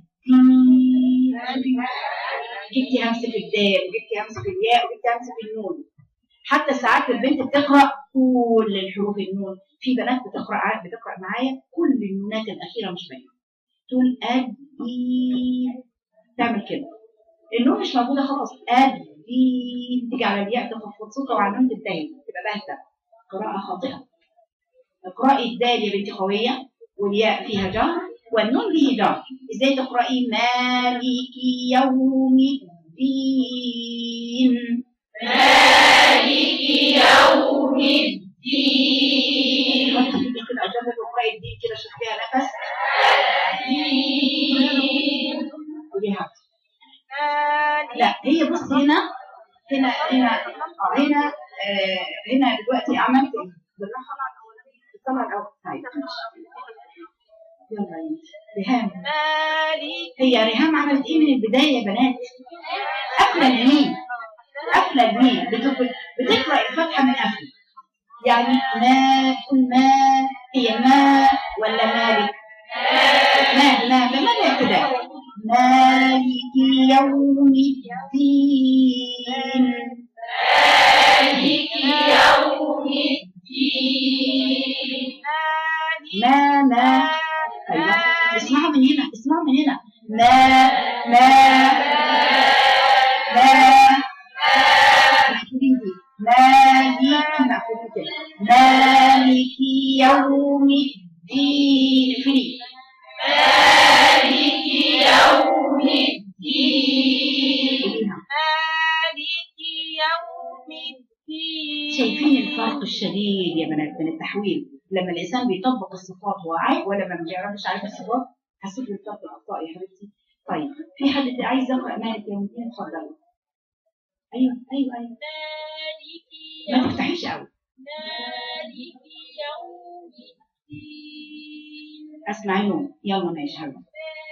جبتي همسه في الدال وجبتي همسه في الياء وجبتي همسه في النون حتى ساعات البنت بتقرا كل الحروف النون في بنات بتقرا ع- بتقرا معايا كل النونات الاخيره مش باينه تقول اد تعمل كده النون مش موجوده خلاص اد تيجي على الياء تخفض صوتها وعلى النون تنتهي تبقى باهته قراءه خاطئه اقرأي الدال يا بنتي قوية والياء فيها جهر والنون به جهر ازاي تقرأي مالك يوم الدين مالك يوم الدين كده أجابة تقرأي الدين كده شوف فيها نفس وليها لا هي بص هنا هنا هنا آه، هنا آه هنا دلوقتي عملت ايه؟ بالراحة طبعا الأول طيب يلا يا بنتي. ريهام هي ريهام عملت ايه من البدايه يا بنات؟ قافله الميم قافله الميم بت- بتقرا الفتحه من قفل يعني ما تقول ما هي ما ولا مالك؟ ما ما ما ما الابتداء مالك يوم الدين ما ما ايوه اسمعوا من هنا اسمعوا من هنا ما ما ما محسوبين دي مالك مقفولين كده مالك يوم الدين فري قوليها. شايفين الفرق الشديد يا بنات من التحويل لما الانسان بيطبق الصفات وعي ولما ما بيعرفش عارف الصفات حسيت بالفرق الاخطاء يا حبيبتي طيب في حد عايز يقرا مالك يوم الدين اتفضل ايوه ايوه ايوه ما تفتحيش قوي اسمعي نوم يلا ماشي حبيبتي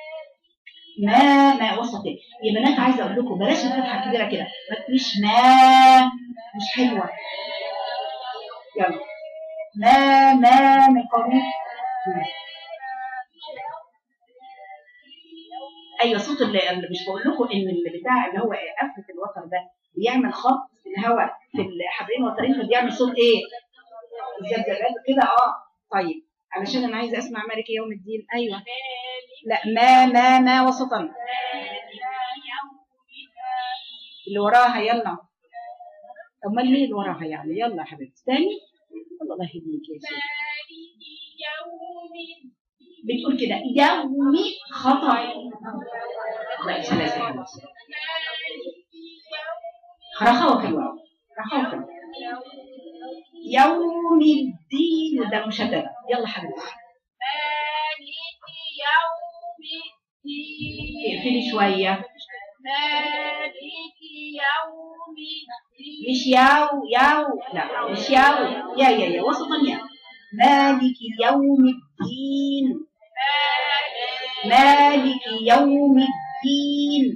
ما ما وسطي يا بنات عايزه اقول لكم بلاش الفتحه الكبيره كده ما تقوليش ما مش حلوه يلا ما ما من قومي ايوه صوت اللي, اللي مش بقول لكم ان اللي بتاع اللي هو قفله الوتر ده بيعمل خط في الهواء في الحبلين والطريق فبيعمل صوت ايه؟ الزبزبات كده اه طيب علشان انا عايزه اسمع مالك يوم الدين ايوه لا ما ما ما وسطا اللي وراها يلا امال مين اللي وراها يعني يلا يا حبيبتي تاني الله يهديك يا شيخ بتقول كده يومي خطأ لا ثلاثة يا حبيبتي رخاوة في الواو رخاوة في الواو يوم الدين وده مشددة يلا حبيبتي اقفلي شوية مش ياو ياو لا مش ياو يا يا يا وسطا يا مالك يوم الدين مالك يوم الدين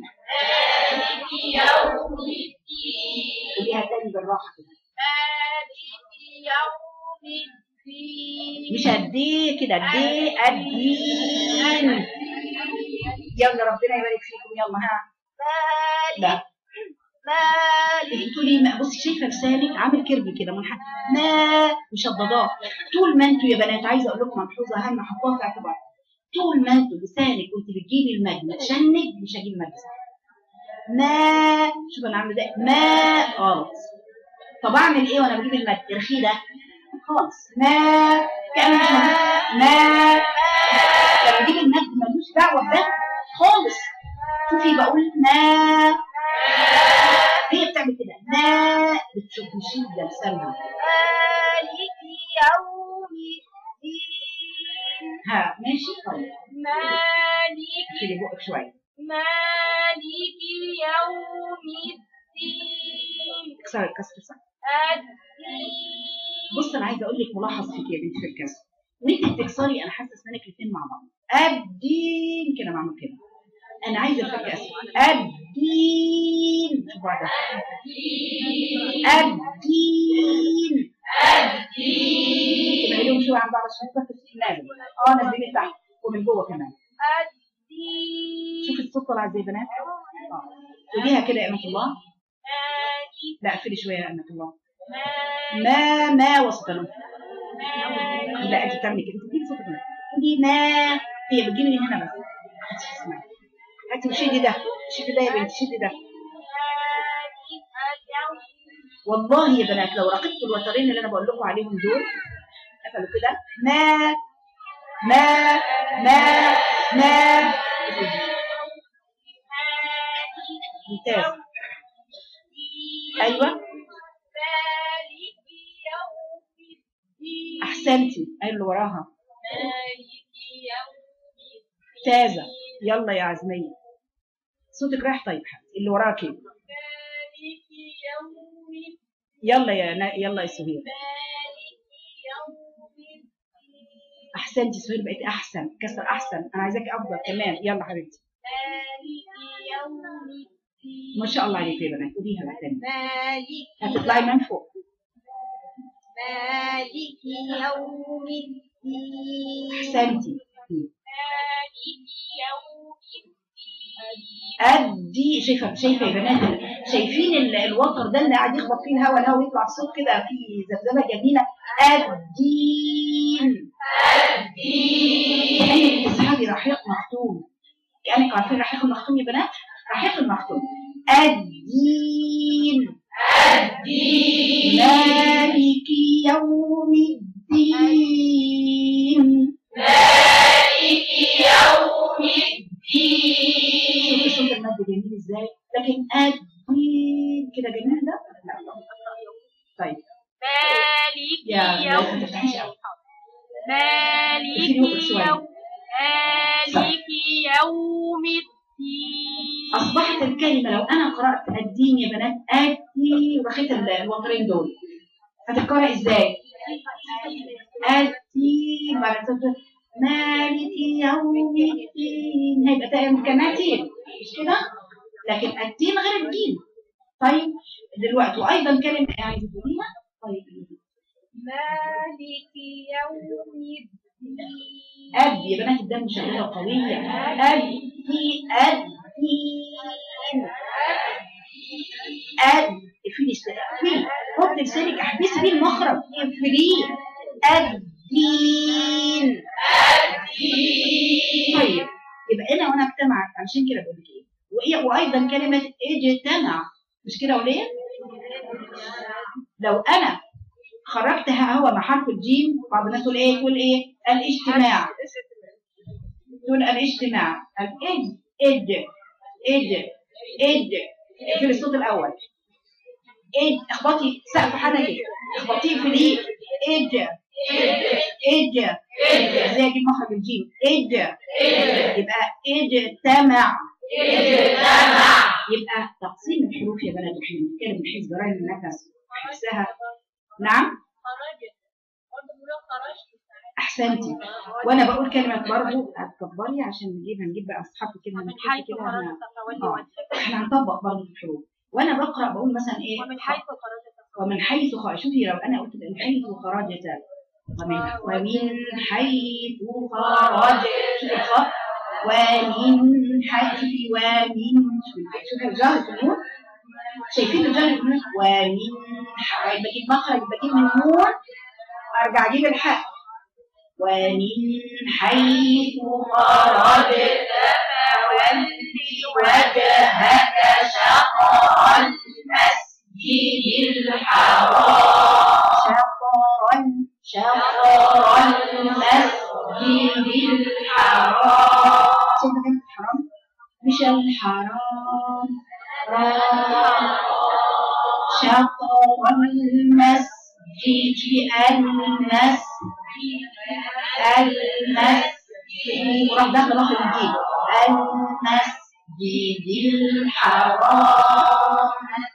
وديها تاني بالراحة كده مش قديه كده قديه الدين يلا ربنا يبارك فيكم يلا ها لا بتقولي ما بصي شايفه لسانك عامل كيرف كده منحنى ما مشددات طول ما انتوا يا بنات عايزه اقول لكم ملحوظه اهم حطوها في اعتبار طول ما انتوا لسانك وانت بتجيبي المد متشنج مش هجيب المد صح ما شوف انا عامله ازاي ما خالص طب اعمل ايه وانا بجيب المد ارخي ده خالص ما كان مش موجود. ما لما بجيب المد ملوش دعوه بده خالص شوفي بقول ما هي بتعمل كده ما بتشوف شده لسانها ها ماشي طيب شيلي بقك شويه مالك يوم الدين اكسري الكسر صح الدين بص انا عايزه اقول لك ملاحظ فيك يا بنت في الكسر وانت بتكسري انا حاسه اسنانك الاثنين مع بعض الدين كده معمول كده انا عايزه الفك اسمع الدين شوف بعد الدين يبقى لهم شويه عن بعض عشان تنفس لازم اه نزلي تحت ومن جوه كمان الدين شوف الصوت طالع ازاي يا بنات اه قوليها كده يا امه الله مالك لا اقفلي شويه يا امه الله مالك ما ما وسط له لا انت بتعملي كده انت بتجيبي صوت هنا قولي ما هي بتجيبي من هنا بس هاتي اسمعي هاتي وشدي ده شدي ده يا بنتي شدي ده والله يا بنات لو رقبت الوترين اللي انا بقول لكم عليهم دول قفلوا كده ما ما ما ما ممتاز ايوه احسنتي اي اللي وراها ممتازه يلا يا عزميه صوتك رايح طيب حبيبتي اللي وراكي يلا يا نا... يلا يا سهير احسنتي سهير بقيت احسن كسر احسن انا عايزاكي افضل كمان يلا حبيبتي ما شاء الله عليك يا بنات قوليها بقى تاني مالك هتطلعي من فوق مالك يوم الدين احسنتي مالك يوم الدين ادي شايفه شايفه يا بنات شايفين ال- الوتر ده اللي قاعد يخبط فيه الهواء الهواء يطلع صوت كده في ذبذبه جميله الدين كانك تسحبي رحيق مختوم كانك عارفين رحيق المختوم يا بنات رحيق المختوم الدين مالك يوم الدين شوفي صوت المد جميل ازاي لكن الدين كده جميل ده لا طيب مالك يا لا يوم ما تفتحيش قوي مالك اقفلي بقك شوية. يوم مالك يوم الدين اصبحت الكلمه لو انا قرات الدين يا بنات اتي وبخيت ال- الوترين دول هتتقرا ازاي الدين بعد كده مالك يوم الدين هيبقى تقريبا كماتين مش كده لكن الدين غير الدين طيب دلوقتي وايضا كلمه عايزه تقوليها طيب مالك يوم الدين أب يا بنات الدم شغالة قوية أب في أب أب في في حط لسانك احبسي بيه المخرج اقفليه الدين طيب يبقى انا وانا اجتمعت عشان كده بقول لك ايه وإيه وايضا كلمه اجتمع مش كده وليه لو انا خرجت هوا مع حرف الجيم بعض الناس تقول ايه تقول ايه الاجتماع تقول الاجتماع الاج اج اج اج في الصوت الاول اج اخبطي سقف حنكي اخبطيه في الايه اج اج ازاي اجيب مخرج الجيم اج يبقى اجتمع يبقى تقسيم الحروف يا بنات احنا بنتكلم من حيث جرائم النفس وحفظها نعم خرجت برضه بنقول خرجت احسنتي وانا بقول كلمه برضه هتكبري عشان نجيب هنجيب بقى اصحابي كده ومن هنحط حيث كده خرجت هن- فتولي آه. وجهك احنا هنطبق برضه في الحروف وانا بقرا بقول مثلا ايه ومن حيث خرجت ومن حيث خرج شوفي لو انا قلت من حيث خرجت ومن ومن حيث خرجت شوفي الخاء ومن حيث ومن شوفي الجهر في النور شايفين الجهر في النور ومن حيث بجيب مخرج بجيب من النور ارجع اجيب الحاء ومن حيث خرجت فول وجهك شطر المسجد الحرام شطر شطر المسجد الحرام شايفة كلمة الحرام مش الحرام لا. شطر المسجد المسجد المسجد وراح داخل واخد الجيب المسجد الحرام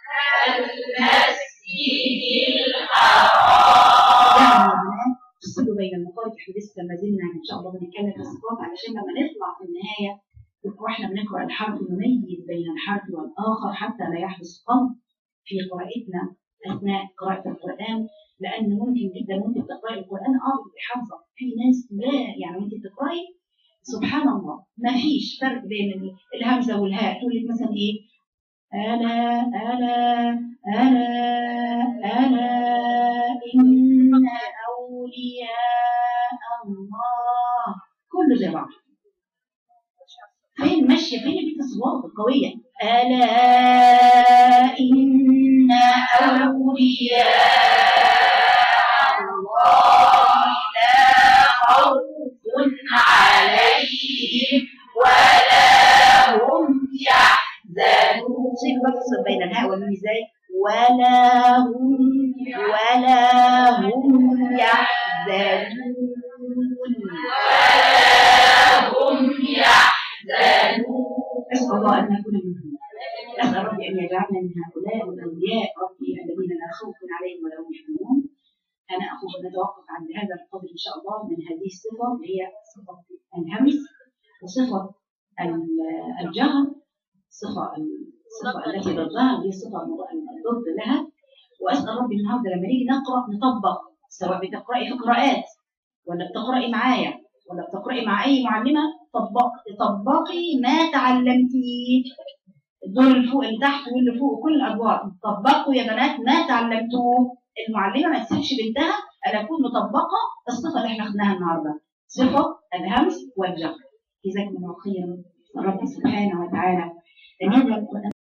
المسجد الحرام تفصلوا بين المخارج احنا لسه ما زلنا ان شاء الله بنتكلم في الصفات علشان لما نطلع في النهايه يبقى واحنا بنقرا الحرف نميز بين الحرف والاخر حتى لا يحدث قلب في قراءتنا اثناء قراءه القران لان ممكن جدا ممكن تقراي القران اه بتبقي حافظه في ناس لا يعني وانت بتقراي سبحان الله ما فيش فرق بين ال- الهمزه والهاء تقول لك مثلا ايه ألا ألا ألا ألا إن أولياء الله كله زي بعض فين ماشية فين الأصوات القوية ألا إن أولياء الله لا خوف عليهم ولا هم يحزنون شوف بس بين الهاء والميم ازاي ولا هم ولا هم يحزنون ولا هم يحزنون أسأل الله أن نكون منهم أسأل ربي أن يجعلنا من هؤلاء الأولياء ربي الذين لا خوف عليهم ولا هم يحزنون أنا أخوف نتوقف عند هذا القدر إن شاء الله من هذه الصفة اللي هي صفة الهمس وصفة ال- الجهر صفة الصفة التي ضدها اللي هي الصفة الضد لها وأسأل ربي النهارده لما نيجي نقرأ نطبق سواء بتقرأي في قراءات ولا بتقرأي معايا ولا بتقرأي مع أي معلمة طبق طبقي ما تعلمتيه الدور اللي فوق اللي تحت واللي فوق كل الأدوار طبقوا يا بنات ما تعلمتوه المعلمة ما تسيبش بنتها أن أكون مطبقة الصفة اللي احنا خدناها النهارده صفة الهمس والجهر جزاكم الله خيرا رب سبحانه وتعالى أن يجعل القرآن